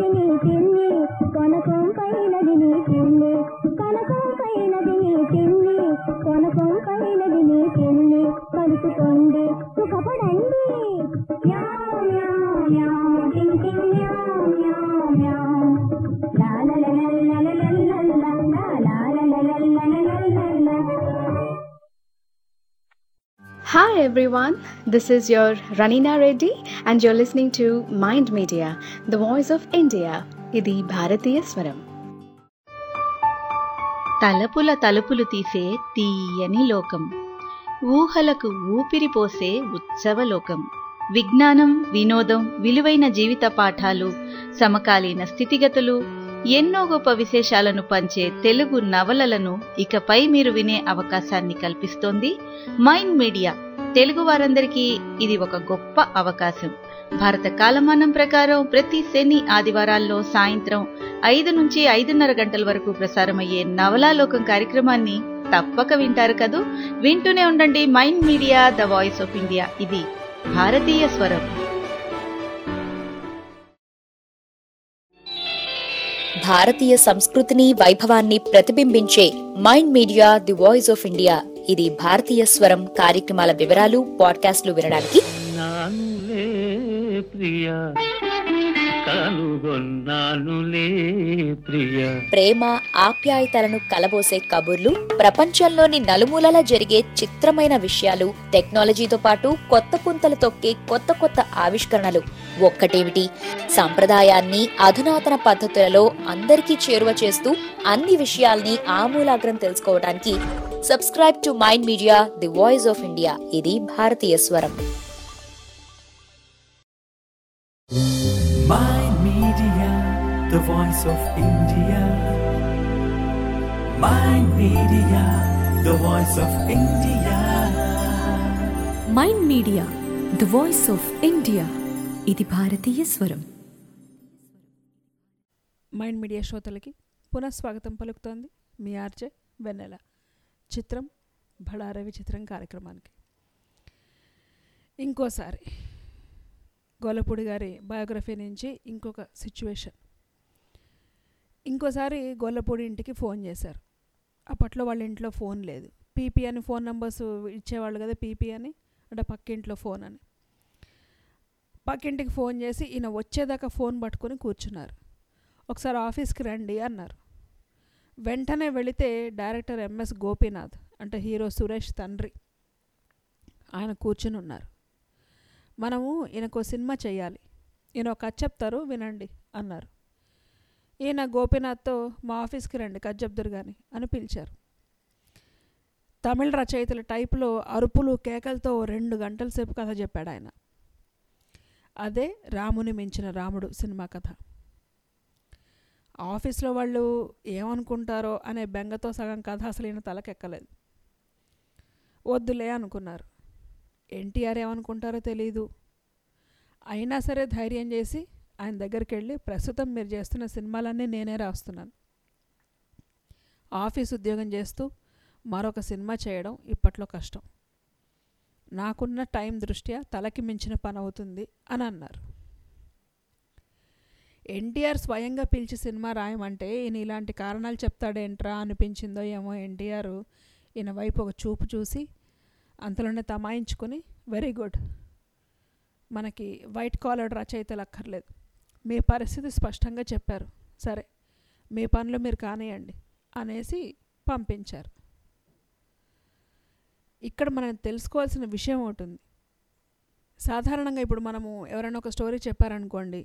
నీ పిల్లి కొనకం పైనది నీ పిల్లి కొనకం పైనది నీ పిల్లి కొనకం పైనది నీ పిల్లి కలుపుకోండి సుఖపడండి మ్యావ్ మ్యావ్ మ్యావ్ టింగ్ టింగ్ మ్యావ్ మ్యావ్ మ్యావ్ లా లా లా లా లా లా లా లా లా లా లా లా లా లా లా లా లా Hi everyone, this is your Ranina Reddy and you're listening to Mind Media, the voice of India. ఇది భారతీయ స్వరం తలపుల తలుపులు తీసే తీయని లోకం ఊహలకు ఊపిరి పోసే ఉత్సవలోకం విజ్ఞానం వినోదం విలువైన జీవిత పాఠాలు సమకాలీన స్థితిగతులు ఎన్నో గొప్ప విశేషాలను పంచే తెలుగు నవలలను ఇకపై మీరు వినే అవకాశాన్ని కల్పిస్తోంది మైండ్ మీడియా తెలుగు వారందరికీ ఇది ఒక గొప్ప అవకాశం భారత కాలమానం ప్రకారం ప్రతి శని ఆదివారాల్లో సాయంత్రం ఐదు నుంచి ఐదున్నర గంటల వరకు ప్రసారమయ్యే నవలాలోకం కార్యక్రమాన్ని తప్పక వింటారు కదూ వింటూనే ఉండండి Mind Media the voice of India ఇది భారతీయ స్వరం భారతీయ సంస్కృతిని వైభవాన్ని ప్రతిబింబించే Mind Media the voice of India ఇది భారతీయ స్వరం కార్యక్రమాల వివరాలు పాడ్కాస్ట్లు వినడానికి నానులే ప్రియ కనుగొన్నానులే ప్రియ ప్రేమ ఆప్యాయతలను కలబోసే కబుర్లు ప్రపంచంలోని నలుమూలల జరిగే చిత్రమైన విషయాలు టెక్నాలజీతో పాటు కొత్త పుంతలు తొక్కే కొత్త కొత్త ఆవిష్కరణలు ఒక్కటేమిటి సంప్రదాయాన్ని అధునాతన పద్ధతులలో అందరికీ చేరువ చేస్తూ అన్ని విషయాల్ని ఆమూలాగ్రం తెలుసుకోవడానికి subscribe to Mind Media the voice of India ఇది భారతీయ స్వరం Mind Media, the voice of India. Mind Media, the voice of India. Mind Media the voice of India ఇది భారతీయ స్వరం మైండ్ మీడియా శ్రోతలకి పునఃస్వాగతం పలుకుతోంది మీ ఆర్జే వెన్నెల చిత్రం బడారవి చిత్రం కార్యక్రమానికి ఇంకోసారి గొల్లపూడి గారి బయోగ్రఫీ నుంచి ఇంకొక సిచ్యువేషన్ ఇంకోసారి గొల్లపూడి ఇంటికి ఫోన్ చేశారు అప్పట్లో వాళ్ళ ఇంట్లో ఫోన్ లేదు పీపీ అని ఫోన్ నెంబర్స్ ఇచ్చేవాళ్ళు కదా పీపీ అని అంటే పక్కింట్లో ఫోన్ అని పక్కింటికి ఫోన్ చేసి ఈయన వచ్చేదాకా ఫోన్ పట్టుకొని కూర్చున్నారు ఒకసారి ఆఫీస్కి రండి అన్నారు వెంటనే వెళితే డైరెక్టర్ ఎంఎస్ గోపీనాథ్ అంటే హీరో సురేష్ తండ్రి ఆయన కూర్చుని ఉన్నారు మనము ఈయనకు సినిమా చేయాలి ఈయన ఒక కథ చెప్తారు వినండి అన్నారు ఈయన గోపీనాథ్తో మా ఆఫీస్కి రండి కథ చెప్దురు కానీ అని పిలిచారు తమిళ రచయితల టైప్లో అరుపులు కేకలతో రెండు గంటల సేపు కథ చెప్పాడు ఆయన అదే రాముని మించిన రాముడు సినిమా కథ ఆఫీస్లో వాళ్ళు ఏమనుకుంటారో అనే బెంగతో సగం కథ అసలు ఈయన తలకెక్కలేదు వద్దులే అనుకున్నారు ఎన్టీఆర్ ఏమనుకుంటారో తెలీదు అయినా సరే ధైర్యం చేసి ఆయన దగ్గరికి వెళ్ళి ప్రస్తుతం మీరు చేస్తున్న సినిమాలన్నీ నేనే రాస్తున్నాను ఆఫీస్ ఉద్యోగం చేస్తూ మరొక సినిమా చేయడం ఇప్పట్లో కష్టం నాకున్న టైం దృష్ట్యా తలకి మించిన పని అవుతుంది అని అన్నారు ఎన్టీఆర్ స్వయంగా పిలిచి సినిమా రాయమంటే ఈయన ఇలాంటి కారణాలు చెప్తాడేంట్రా అనిపించిందో ఏమో ఎన్టీఆర్ ఈయన వైపు ఒక చూపు చూసి అంతలోనే తమాయించుకొని వెరీ గుడ్ మనకి వైట్ కాలర్ రచయితలు అక్కర్లేదు మీ పరిస్థితి స్పష్టంగా చెప్పారు సరే మీ పనులు మీరు కానియండి అనేసి పంపించారు ఇక్కడ మనం తెలుసుకోవాల్సిన విషయం ఒకటి ఉంది సాధారణంగా ఇప్పుడు మనము ఎవరైనా ఒక స్టోరీ చెప్పారనుకోండి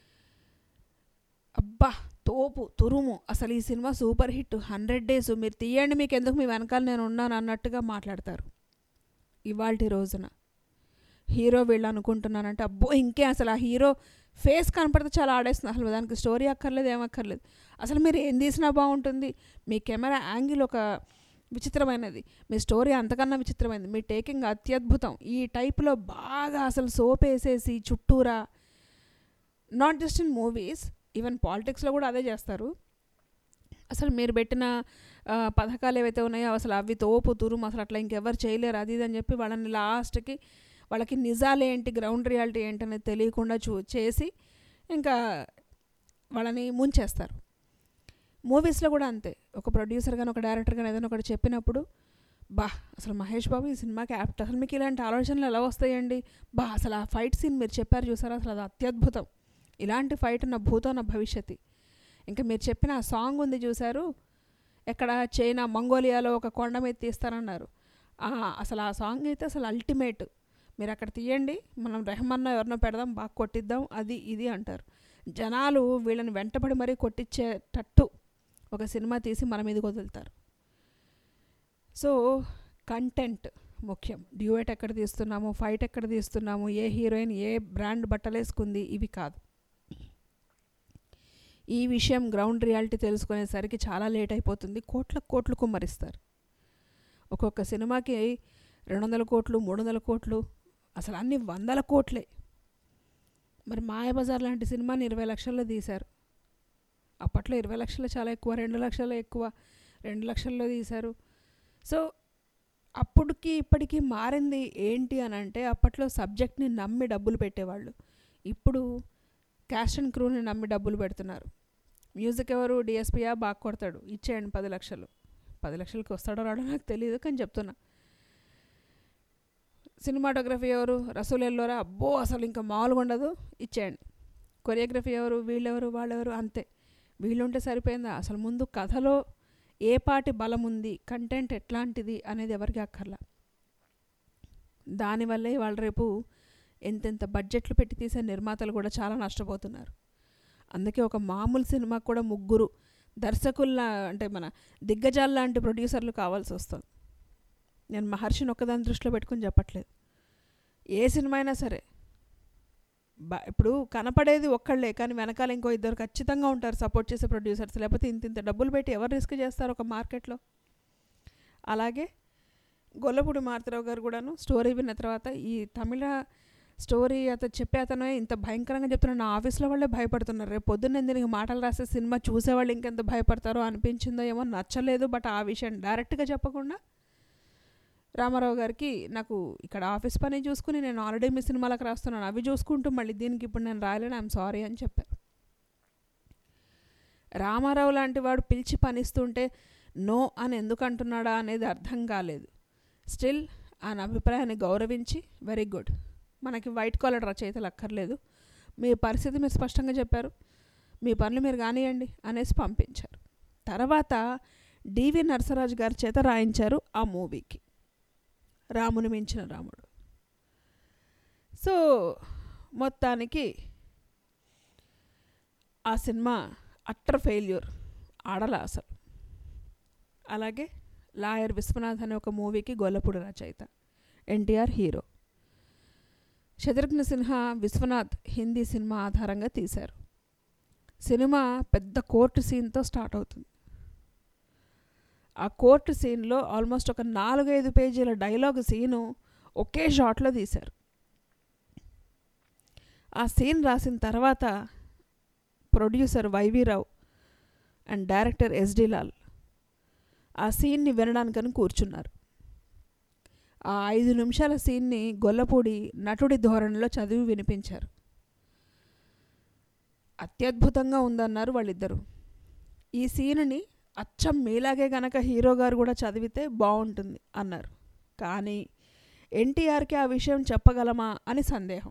అబ్బా తోపు తురుము అసలు ఈ cinema super hit hundred days మీరు తీయండి మీకు ఎందుకు మీ వెనకాల నేను ఉన్నాను అన్నట్టుగా మాట్లాడతారు ఇవాల్టి రోజున హీరో వీళ్ళు అనుకుంటున్నానంటే అబ్బో ఇంకే అసలు ఆ హీరో ఫేస్ కనపడితే చాలా ఆడేస్తుంది అసలు దానికి స్టోరీ అక్కర్లేదు ఏమక్కర్లేదు అసలు మీరు ఏం తీసినా బాగుంటుంది మీ కెమెరా యాంగిల్ ఒక విచిత్రమైనది మీ స్టోరీ అంతకన్నా విచిత్రమైనది మీ టేకింగ్ అత్యద్భుతం ఈ టైప్లో బాగా అసలు సోప్ వేసేసి చుట్టూరా not just in movies even పాలిటిక్స్లో కూడా అదే చేస్తారు అసలు మీరు పెట్టిన ఆ, పథకాలు ఏవైతే ఉన్నాయో అసలు అవి తోపు తురుము అసలు అట్లా ఇంకెవరు చేయలేరు అది ఇది అని చెప్పి వాళ్ళని లాస్ట్కి వాళ్ళకి నిజాలు ఏంటి గ్రౌండ్ రియాలిటీ ఏంటి అనేది తెలియకుండా చూ చేసి ఇంకా వాళ్ళని ముంచేస్తారు మూవీస్లో కూడా అంతే ఒక ప్రొడ్యూసర్ కానీ ఒక డైరెక్టర్ కానీ ఏదైనా ఒకటి చెప్పినప్పుడు బా అసలు మహేష్ బాబు ఈ సినిమాకి యాప్ట్ అసలు మీకు ఇలాంటి ఆలోచనలు ఎలా వస్తాయండి బా అసలు ఆ ఫైట్ సీన్ మీరు చెప్పారు చూసారా అసలు అది అత్యద్భుతం ఇలాంటి ఫైట్ నా భూతో నా భవిష్యత్తు ఇంకా మీరు చెప్పిన ఆ సాంగ్ ఉంది చూసారు ఎక్కడ చైనా మంగోలియాలో ఒక కొండ మీద తీస్తారన్నారు ఆ, అసలు ఆ సాంగ్ అయితే అసలు అల్టిమేట్ మీరు అక్కడ తీయండి మనం రెహమాన్న ఎవరినో పెడదాం బాగా కొట్టిద్దాం అది ఇది అంటారు జనాలు వీళ్ళని వెంటబడి మరీ కొట్టించేటట్టు ఒక సినిమా తీసి మన మీదకి వదులుతారు సో కంటెంట్ ముఖ్యం డ్యూయట్ ఎక్కడ తీస్తున్నాము ఫైట్ ఎక్కడ తీస్తున్నాము ఏ హీరోయిన్ ఏ బ్రాండ్ బట్టలు వేసుకుంది ఇవి కాదు ఈ విషయం గ్రౌండ్ రియాలిటీ తెలుసుకునేసరికి చాలా లేట్ అయిపోతుంది కోట్ల కోట్లు కుమ్మరిస్తారు ఒక్కొక్క సినిమాకి రెండు వందల కోట్లు మూడు వందల కోట్లు అసలు అన్ని వందల కోట్లే మరి మాయబజార్ లాంటి సినిమాని ఇరవై లక్షల్లో తీశారు అప్పట్లో ఇరవై లక్షలు చాలా ఎక్కువ రెండు లక్షలు ఎక్కువ రెండు లక్షల్లో తీశారు సో అప్పటికి ఇప్పటికీ మారింది ఏంటి అని అంటే అప్పట్లో సబ్జెక్ట్ని నమ్మి డబ్బులు పెట్టేవాళ్ళు ఇప్పుడు క్యాస్ట్ అండ్ క్రూని నమ్మి డబ్బులు పెడుతున్నారు మ్యూజిక్ ఎవరు డిఎస్పీయా బాగా కొడతాడు ఇచ్చేయండి పది లక్షలు పది లక్షలకి వస్తాడో రాడో నాకు తెలియదు కానీ చెప్తున్నా సినిమాటోగ్రఫీ ఎవరు రసూల్ ఎల్లోరా అబ్బో అసలు ఇంకా మామూలుగా ఉండదు ఇచ్చేయండి కొరియోగ్రఫీ ఎవరు వీళ్ళెవరు వాళ్ళెవరు అంతే వీళ్ళుంటే సరిపోయిందా అసలు ముందు కథలో ఏ పాటి బలం ఉంది కంటెంట్ ఎట్లాంటిది అనేది ఎవరికి అక్కర్లా దానివల్లే వాళ్ళు రేపు ఎంతెంత బడ్జెట్లు పెట్టి తీసే నిర్మాతలు కూడా చాలా నష్టపోతున్నారు అందుకే ఒక మామూలు సినిమాకు కూడా ముగ్గురు దర్శకుల్లా అంటే మన దిగ్గజాల లాంటి ప్రొడ్యూసర్లు కావాల్సి వస్తుంది నేను మహర్షిని ఒక్కదాని దృష్టిలో పెట్టుకుని చెప్పట్లేదు ఏ సినిమా అయినా సరే బా ఇప్పుడు కనపడేది ఒక్కళ్ళే కానీ వెనకాల ఇంకో ఇద్దరు ఖచ్చితంగా ఉంటారు సపోర్ట్ చేసే ప్రొడ్యూసర్స్ లేకపోతే ఇంత ఇంత డబ్బులు పెట్టి ఎవరు రిస్క్ చేస్తారు ఒక మార్కెట్లో అలాగే గొల్లపూడి మారుతిరావు గారు కూడాను స్టోరీ విన్న తర్వాత ఈ తమిళ స్టోరీ అతను చెప్పే అతను ఇంత భయంకరంగా చెప్తున్నాడు నా ఆఫీస్లో వాళ్ళే భయపడుతున్నారు రేపు పొద్దున్న దీనికి మాటలు రాసే సినిమా చూసేవాళ్ళు ఇంకెంత భయపడతారో అనిపించిందో ఏమో నచ్చలేదు బట్ ఆ విషయం డైరెక్ట్గా చెప్పకుండా రామారావు గారికి నాకు ఇక్కడ ఆఫీస్ పని చూసుకుని నేను ఆల్రెడీ మీ సినిమాలకు రాస్తున్నాను అవి చూసుకుంటూ మళ్ళీ దీనికి ఇప్పుడు నేను రాయలేను ఐఎమ్ సారీ అని చెప్పారు రామారావు లాంటి వాడు పిలిచి పనిస్తుంటే నో అని ఎందుకు అంటున్నాడా అనేది అర్థం కాలేదు స్టిల్ ఆయన అభిప్రాయాన్ని గౌరవించి వెరీ గుడ్ మనకి వైట్ కాలర్ రచయితలు అక్కర్లేదు మీ పరిస్థితి మీరు స్పష్టంగా చెప్పారు మీ పనులు మీరు కానివ్వండి అనేసి పంపించారు తర్వాత డివి నరసరాజు గారి చేత రాయించారు ఆ మూవీకి రాముని మించిన రాముడు సో మొత్తానికి ఆ సినిమా అట్టర్ ఫెయిల్యూర్ ఆడలా అసలు అలాగే లాయర్ విశ్వనాథ్ అనే ఒక మూవీకి గొల్లపూడి రచయిత ఎన్టీఆర్ హీరో శత్రుఘ్న సిన్హా విశ్వనాథ్ హిందీ సినిమా ఆధారంగా తీశారు సినిమా పెద్ద కోర్టు సీన్తో స్టార్ట్ అవుతుంది ఆ కోర్టు సీన్లో ఆల్మోస్ట్ ఒక నాలుగైదు పేజీల డైలాగ్ సీను ఒకే షాట్లో తీశారు ఆ సీన్ రాసిన తర్వాత producer YV Rao and director SD Lal ఆ సీన్ని వినడానికని కూర్చున్నారు ఆ ఐదు నిమిషాల సీన్ని గొల్లపూడి నటుడి ధోరణిలో చదివి వినిపించారు అత్యద్భుతంగా ఉందన్నారు వాళ్ళిద్దరూ ఈ సీన్ని అచ్చం మీలాగే గనక హీరో గారు కూడా చదివితే బాగుంటుంది అన్నారు కానీ ఎన్టీఆర్కి ఆ విషయం చెప్పగలమా అని సందేహం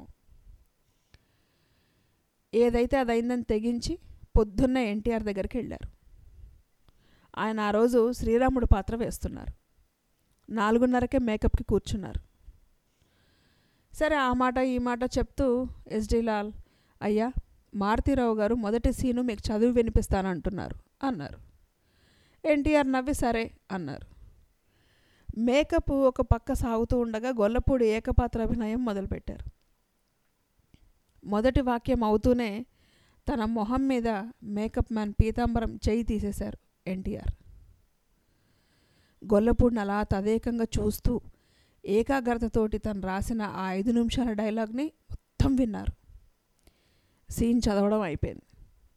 ఏదైతే అదైందని తెగించి పొద్దున్న ఎన్టీఆర్ దగ్గరికి వెళ్ళారు ఆయన ఆ రోజు శ్రీరాముడు పాత్ర వేస్తున్నారు నాలుగున్నరకే మేకప్కి కూర్చున్నారు సరే ఆ మాట ఈ మాట చెప్తూ ఎస్డి లాల్ అయ్యా మారుతీరావు గారు మొదటి సీను మీకు చదివి వినిపిస్తానంటున్నారు అన్నారు ఎన్టీఆర్ నవ్వి సరే అన్నారు మేకప్ ఒక పక్క సాగుతూ ఉండగా గొల్లపూడి ఏకపాత్ర అభినయం మొదలుపెట్టారు మొదటి వాక్యం అవుతూనే తన మొహం మీద మేకప్ మ్యాన్ పీతాంబరం చేయి తీసేశారు ఎన్టీఆర్ గొల్లపూడిని అలా తదేకంగా చూస్తూ ఏకాగ్రతతోటి తను రాసిన ఆ ఐదు నిమిషాల డైలాగ్ని మొత్తం విన్నారు సీన్ చదవడం అయిపోయింది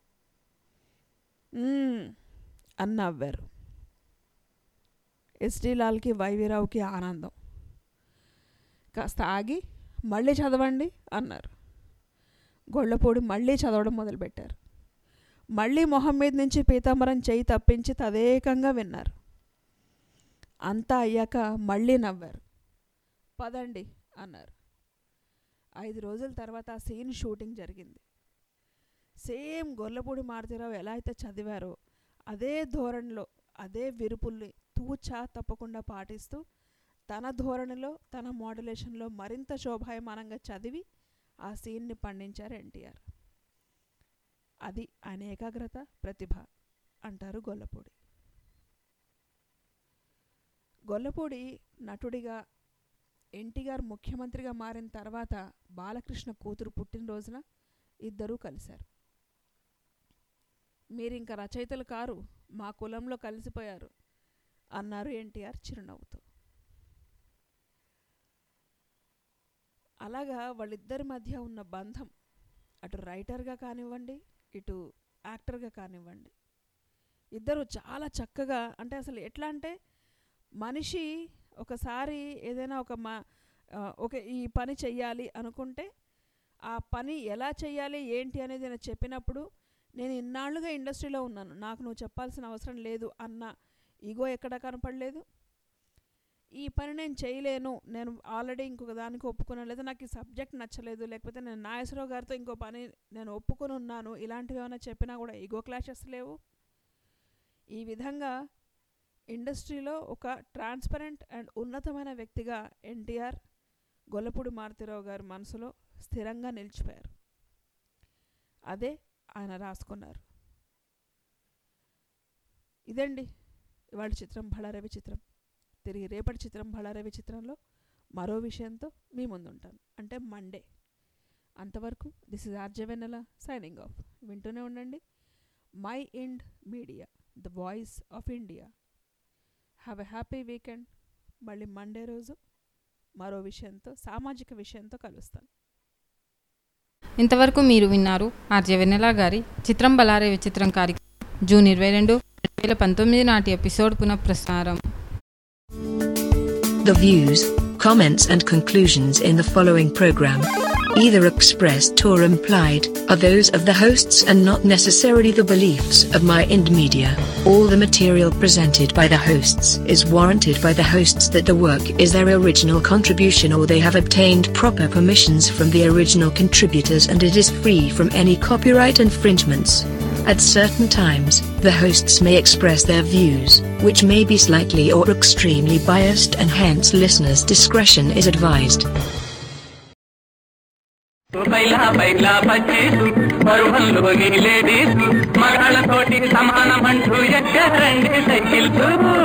"మ్మ్" అని నవ్వారు ఎస్డి లాల్కి వైవీరావుకి ఆనందం కాస్త ఆగి మళ్ళీ చదవండి అన్నారు గొళ్ళపూడి మళ్ళీ చదవడం మొదలుపెట్టారు మళ్ళీ మొహం మీద నుంచి పీతాంబరం చేయి తప్పించి తదేకంగా విన్నారు అంతా అయ్యాక మళ్ళీ నవ్వారు పదండి అన్నారు ఐదు రోజుల తర్వాత ఆ సీన్ షూటింగ్ జరిగింది సేమ్ గొల్లపూడి మారుతిరావు ఎలా అయితే చదివారో అదే ధోరణిలో అదే విరుపుల్ని తూచా తప్పకుండా పాటిస్తూ తన ధోరణిలో తన మోడ్యులేషన్లో మరింత శోభాయమానంగా చదివి ఆ సీన్ని పండించారు ఎన్టీఆర్ అది ఆయన ఏకాగ్రత ప్రతిభ అంటారు గొల్లపూడి గొల్లపూడి నటుడిగా ఎన్టీఆర్ ముఖ్యమంత్రిగా మారిన తర్వాత బాలకృష్ణ కూతురు పుట్టినరోజున ఇద్దరూ కలిశారు మీరు ఇంకా రచయితలు కారు మా కులంలో కలిసిపోయారు అన్నారు ఎన్టీఆర్ చిరునవ్వుతో అలాగా వాళ్ళిద్దరి మధ్య ఉన్న బంధం అటు రైటర్గా కానివ్వండి ఇటు యాక్టర్గా కానివ్వండి ఇద్దరు చాలా చక్కగా అంటే అసలు ఎట్లా అంటే మనిషి ఒకసారి ఏదైనా ఒక మా ఆ, ఒక ఈ పని చెయ్యాలి అనుకుంటే ఆ పని ఎలా చెయ్యాలి ఏంటి అనేది నేను చెప్పినప్పుడు నేను ఇన్నాళ్ళుగా ఇండస్ట్రీలో ఉన్నాను నాకు నువ్వు చెప్పాల్సిన అవసరం లేదు అన్న ఈగో ఎక్కడ కనపడలేదు ఈ పని నేను చేయలేను నేను ఆల్రెడీ ఇంకొక దానికి ఒప్పుకున్నాను లేదా నాకు ఈ సబ్జెక్ట్ నచ్చలేదు లేకపోతే నేను నాగేశ్వరరావు గారితో ఇంకో పని నేను ఒప్పుకొని ఉన్నాను ఇలాంటివి ఏమైనా చెప్పినా కూడా ఈగో క్లాషెస్ లేవు ఈ విధంగా ఇండస్ట్రీలో ఒక ట్రాన్స్పరెంట్ అండ్ ఉన్నతమైన వ్యక్తిగా ఎన్టీఆర్ గొల్లపూడి మారుతిరావు గారి మనసులో స్థిరంగా నిలిచిపోయారు అదే ఆయన రాసుకున్నారు ఇదండి ఇవాళ చిత్రం భళారవి చిత్రం తిరిగి రేపటి చిత్రం భళారవి చిత్రంలో మరో విషయంతో మీ ముందుంటాను అంటే మండే అంతవరకు this is RJ Vennela signing off వింటూనే ఉండండి My Ind Media the voice of India have a happy weekend మళ్ళీ మండే రోజు మరో విషయంతో సామాజిక విషయంతో కలుస్తాను ఇంతవరకు మీరు విన్నారు ఆర్జే వెన్నెల గారి చిత్రం బలారే విచిత్రం కార్యక్రమం జూన్ ఇరవై రెండు రెండు వేల పంతొమ్మిది నాటి ఎపిసోడ్ పునఃప్రసారం The views, comments, and conclusions in the following program, either expressed or implied, are those of the hosts and not necessarily the beliefs of My Ind Media. All the material presented by the hosts is warranted by the hosts that the work is their original contribution or they have obtained proper permissions from the original contributors and it is free from any copyright infringements. At certain times, the hosts may express their views, which may be slightly or extremely biased and hence listeners' discretion is advised. బైలా బైలా పచ్చేసు పరువంలోని ladies మగాళ్ళతోటి సమానమంటూ ఎక్కరండి cycles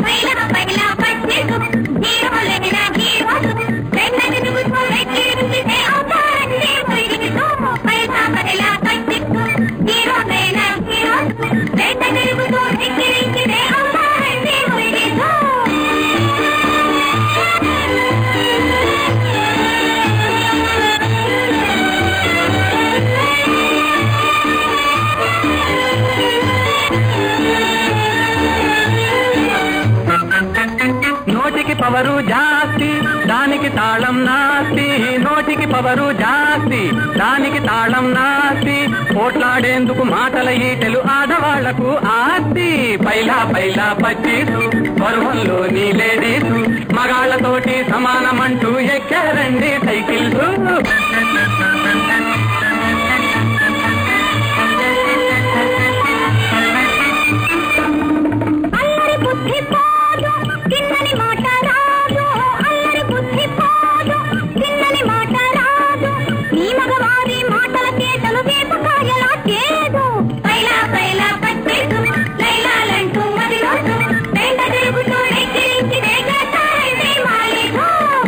నోటికి power జాస్తి దానికి తాళం నాస్తి నోటికి పవరు జాస్తి దానికి తాళం నాస్తి పోట్లాడేందుకు మాటల ఈటెలు ఆడవాళ్లకు ఆస్తి పైలా పైలా పచ్చీసు పరువంలోని లేడీసు మగాళ్ళతోటి సమానమంటూ ఎక్కారండి సైకిల్స్ అల్లరి బుద్ధి పోదు చిన్నని మాట రాదు అల్లరి బుద్ధి పోదు చిన్నని మాట రాదు నీ మగవారి మాటల చేతలు వేపకాయలా చేదు పైలా పైలా పచ్చేసు లైలాలంటూ మదిలోసు వెంట తిరుగుతూ ఎక్కిరించి వేగతారండి మాలికు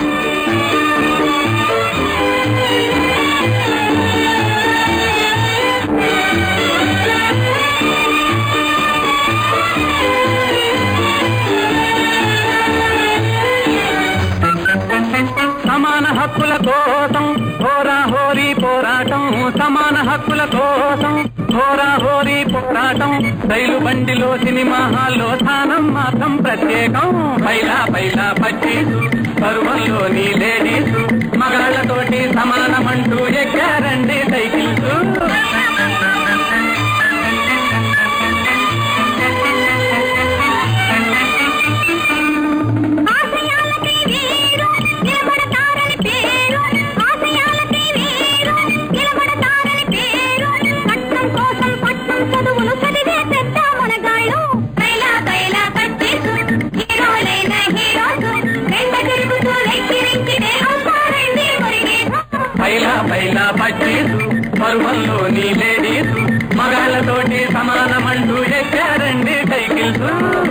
సమాన హక్కుల కోసం హోరా హోరీ పోరాటం సమాన హక్కుల కోసం హోరా హోరీ పోరాటం రైలు బండిలో సినిమా హాల్లో స్థానం మాత్రం ప్రత్యేకం పైలా పైలా పచ్చీసు పరువంలోని లేడీసు మగాళ్ళతోటి సమానమంటూ ఎక్కారండి సైకిల్స్ పెట్టారండి సైకిల్స్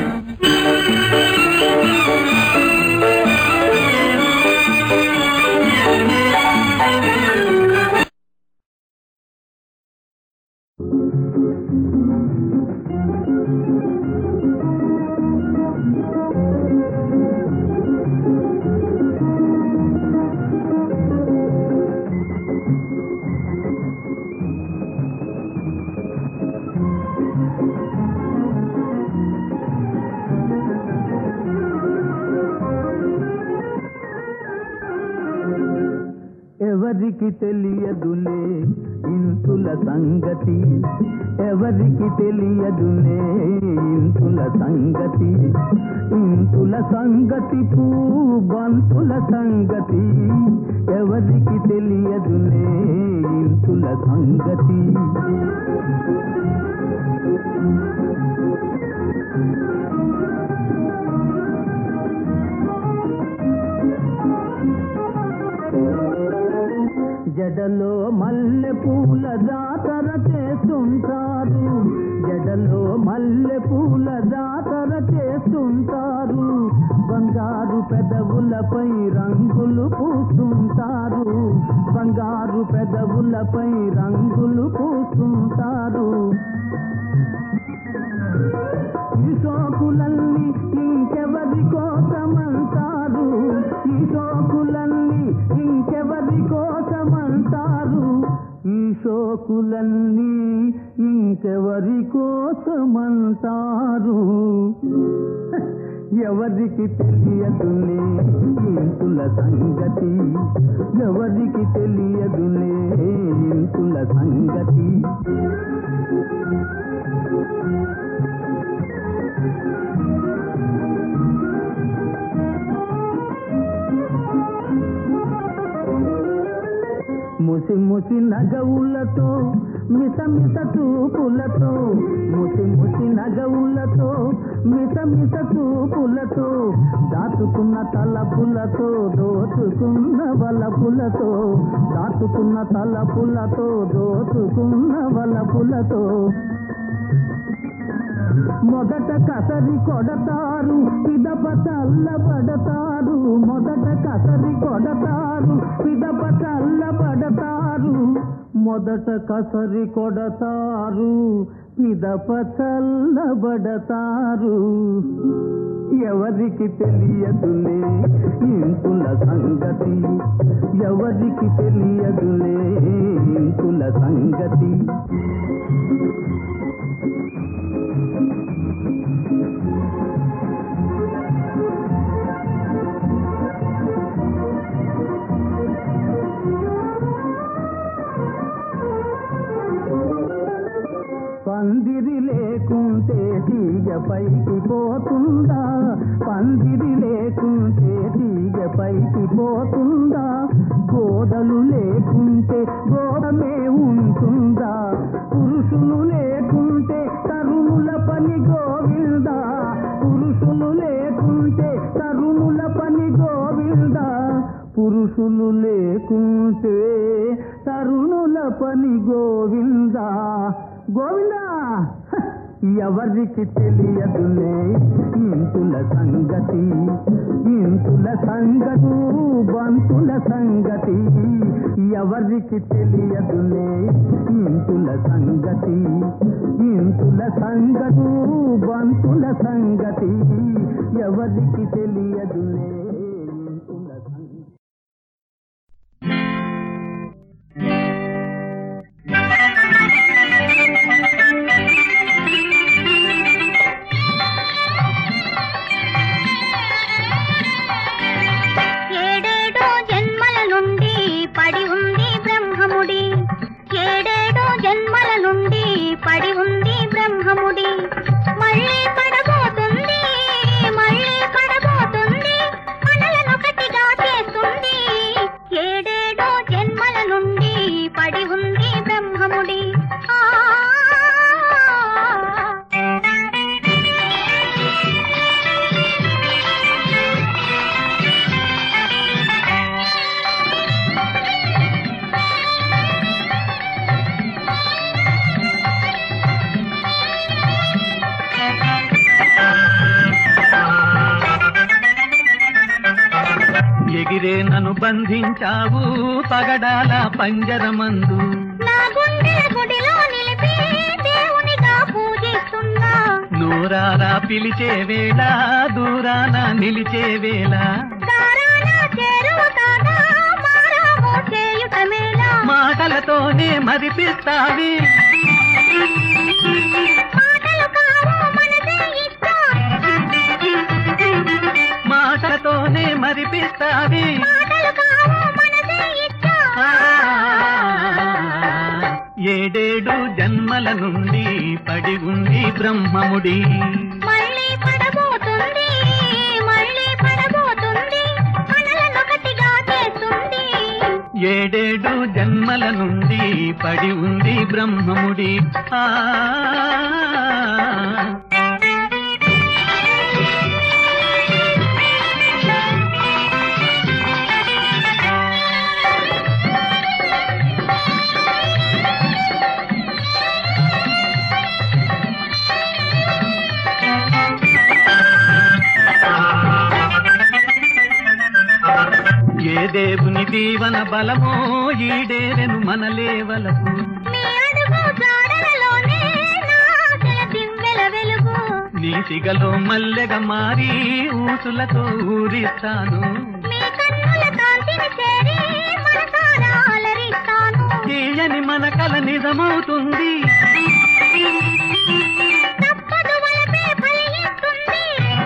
ఎవరికి తెలియదులే ఇంతుల సంగతి ఎవరికి తెలియదులే ఇంతుల సంగతి ఇంతుల సంగతి పూ బంతుల సంగతి ఎవరికి తెలియదులే ఇంతుల సంగతి జడలో మల్లె పూల జాతర చేస్తుంటారు జడలో మల్లె పూల జాతర చేస్తుంటారు బంగారు పెదవులపై రంగులు పూస్తుంటారు బంగారు పెదవులపై రంగులు పూస్తుంటారు ఈ సోకులన్నీ ఇంకెవరి కోసమంటారు ఈ సోకులన్నీ ఇంకెవరి కోసమంటారు ఈ సోకులన్నీ ఇంకెవరి కోసమంటారు ఎవరికి తెలియదులే ఇంతుల సంగతి ఎవరికి తెలియదులే ఇంతుల సంగతి ముసి ముసి నగవులతో మిస మిస చూపులతో ముసి ముసి నగవులతో మిస మిస చూపులతో దాచుకున్న తలపులతో దోచుకున్న వలపులతో దాచుకున్న తలపులతో దోచుకున్న వలపులతో మొదట కసరి కొడతారు పిదప చల్లబడతారు మొదట కసరి కొడతారు పిదప చల్లబడతారు మొదట కసరి కొడతారు పిదప చల్లబడతారు ఎవరికి తెలియదులే ఇంతుల సంగతి ఎవరికి తెలియదులే ఇంతుల సంగతి పందిరి లేకుంటే తీగ పైకి పోతుందా పందిరి లేకుంటే తీగ పైకి పోతుందా గోడలు లేకుంటే గోడమే ఉంటుందా పురుషులు లేకుంటే తరుణుల పని గోవిందా పురుషులు లేకుంటే తరుణుల పని గోవిందా పురుషులు లేకుంటే తరుణుల పని గోవిందా గోవిందా హ! ఎవరికి తెలియదులే ఇంతుల సంగతి ఇంతుల సంగతు బంతుల సంగతి ఎవరికి తెలియదులే ఇంతుల సంగతి ఇంతుల సంగతు బంతుల సంగతి ఎవరికి తెలియదులే ఇంతుల సంగతి ఏడేడో జన్మల నుండి పడి ఉంది బ్రహ్మముడి ఏడేడో జన్మల నుండి పడి ఉంది బ్రహ్మముడి మళ్ళీ పడబోతుంది మళ్ళీ పడబోతుంది రాత్రిరే నన్ను బంధించావు పగడాల పంజరమందు నా గుండె గుడిలో నిలిపి దేవునిగా పూజిస్తున్నా నూరారా పిలిచే వేళ దూరాన నిలిచే వేళ దారాన చేరువ కాగా మారాము చేయుట మేలా మాటలతోనే మరిపిస్తావి మాటలు కావు మనసే ఇష్టం మాటలతోనే మరిపిస్తావి మాటలు కావు మనసే ఇష్టం ఆ, ఏడేడు జన్మల నుండి పడి ఉంది బ్రహ్మముడి మళ్ళీ పడబోతుంది మళ్ళీ పడబోతుంది కనులనొకటిగా చేస్తుంది ఏడేడు జన్మల నుండి పడి ఉంది బ్రహ్మముడి ఆ ఏ దేవుని దీవన బలమో ఈడేరెను మనలేవలకు మీ అడుగు జాడలలోనే నా ఆశల దివ్వెల వెలుగు నీ సిగలో మల్లెగ మారి ఊసులతో ఊరిస్తాను మీ కన్నుల కాంతిని చేరి మనసారా అలరిస్తాను తీయని మన కల నిజమవుతుంది తప్పదు వలపే ఫలిస్తుంది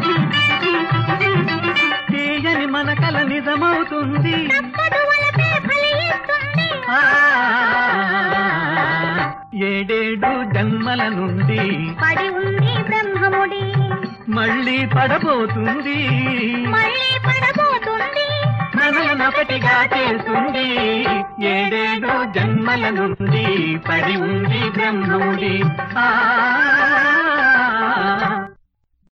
తీయని మన కల నిజమవుతుంది తప్పదు వలపే ఫలిస్తుంది ఆ, ఏడేడు జన్మల నుండి పడి ఉంది బ్రహ్మముడి మళ్ళీ పడబోతుంది మళ్ళీ పడబోతుంది మనలనొకటిగా చేస్తుంది ఏడేడు జన్మల నుండి పడి ఉంది బ్రహ్మముడి ఆ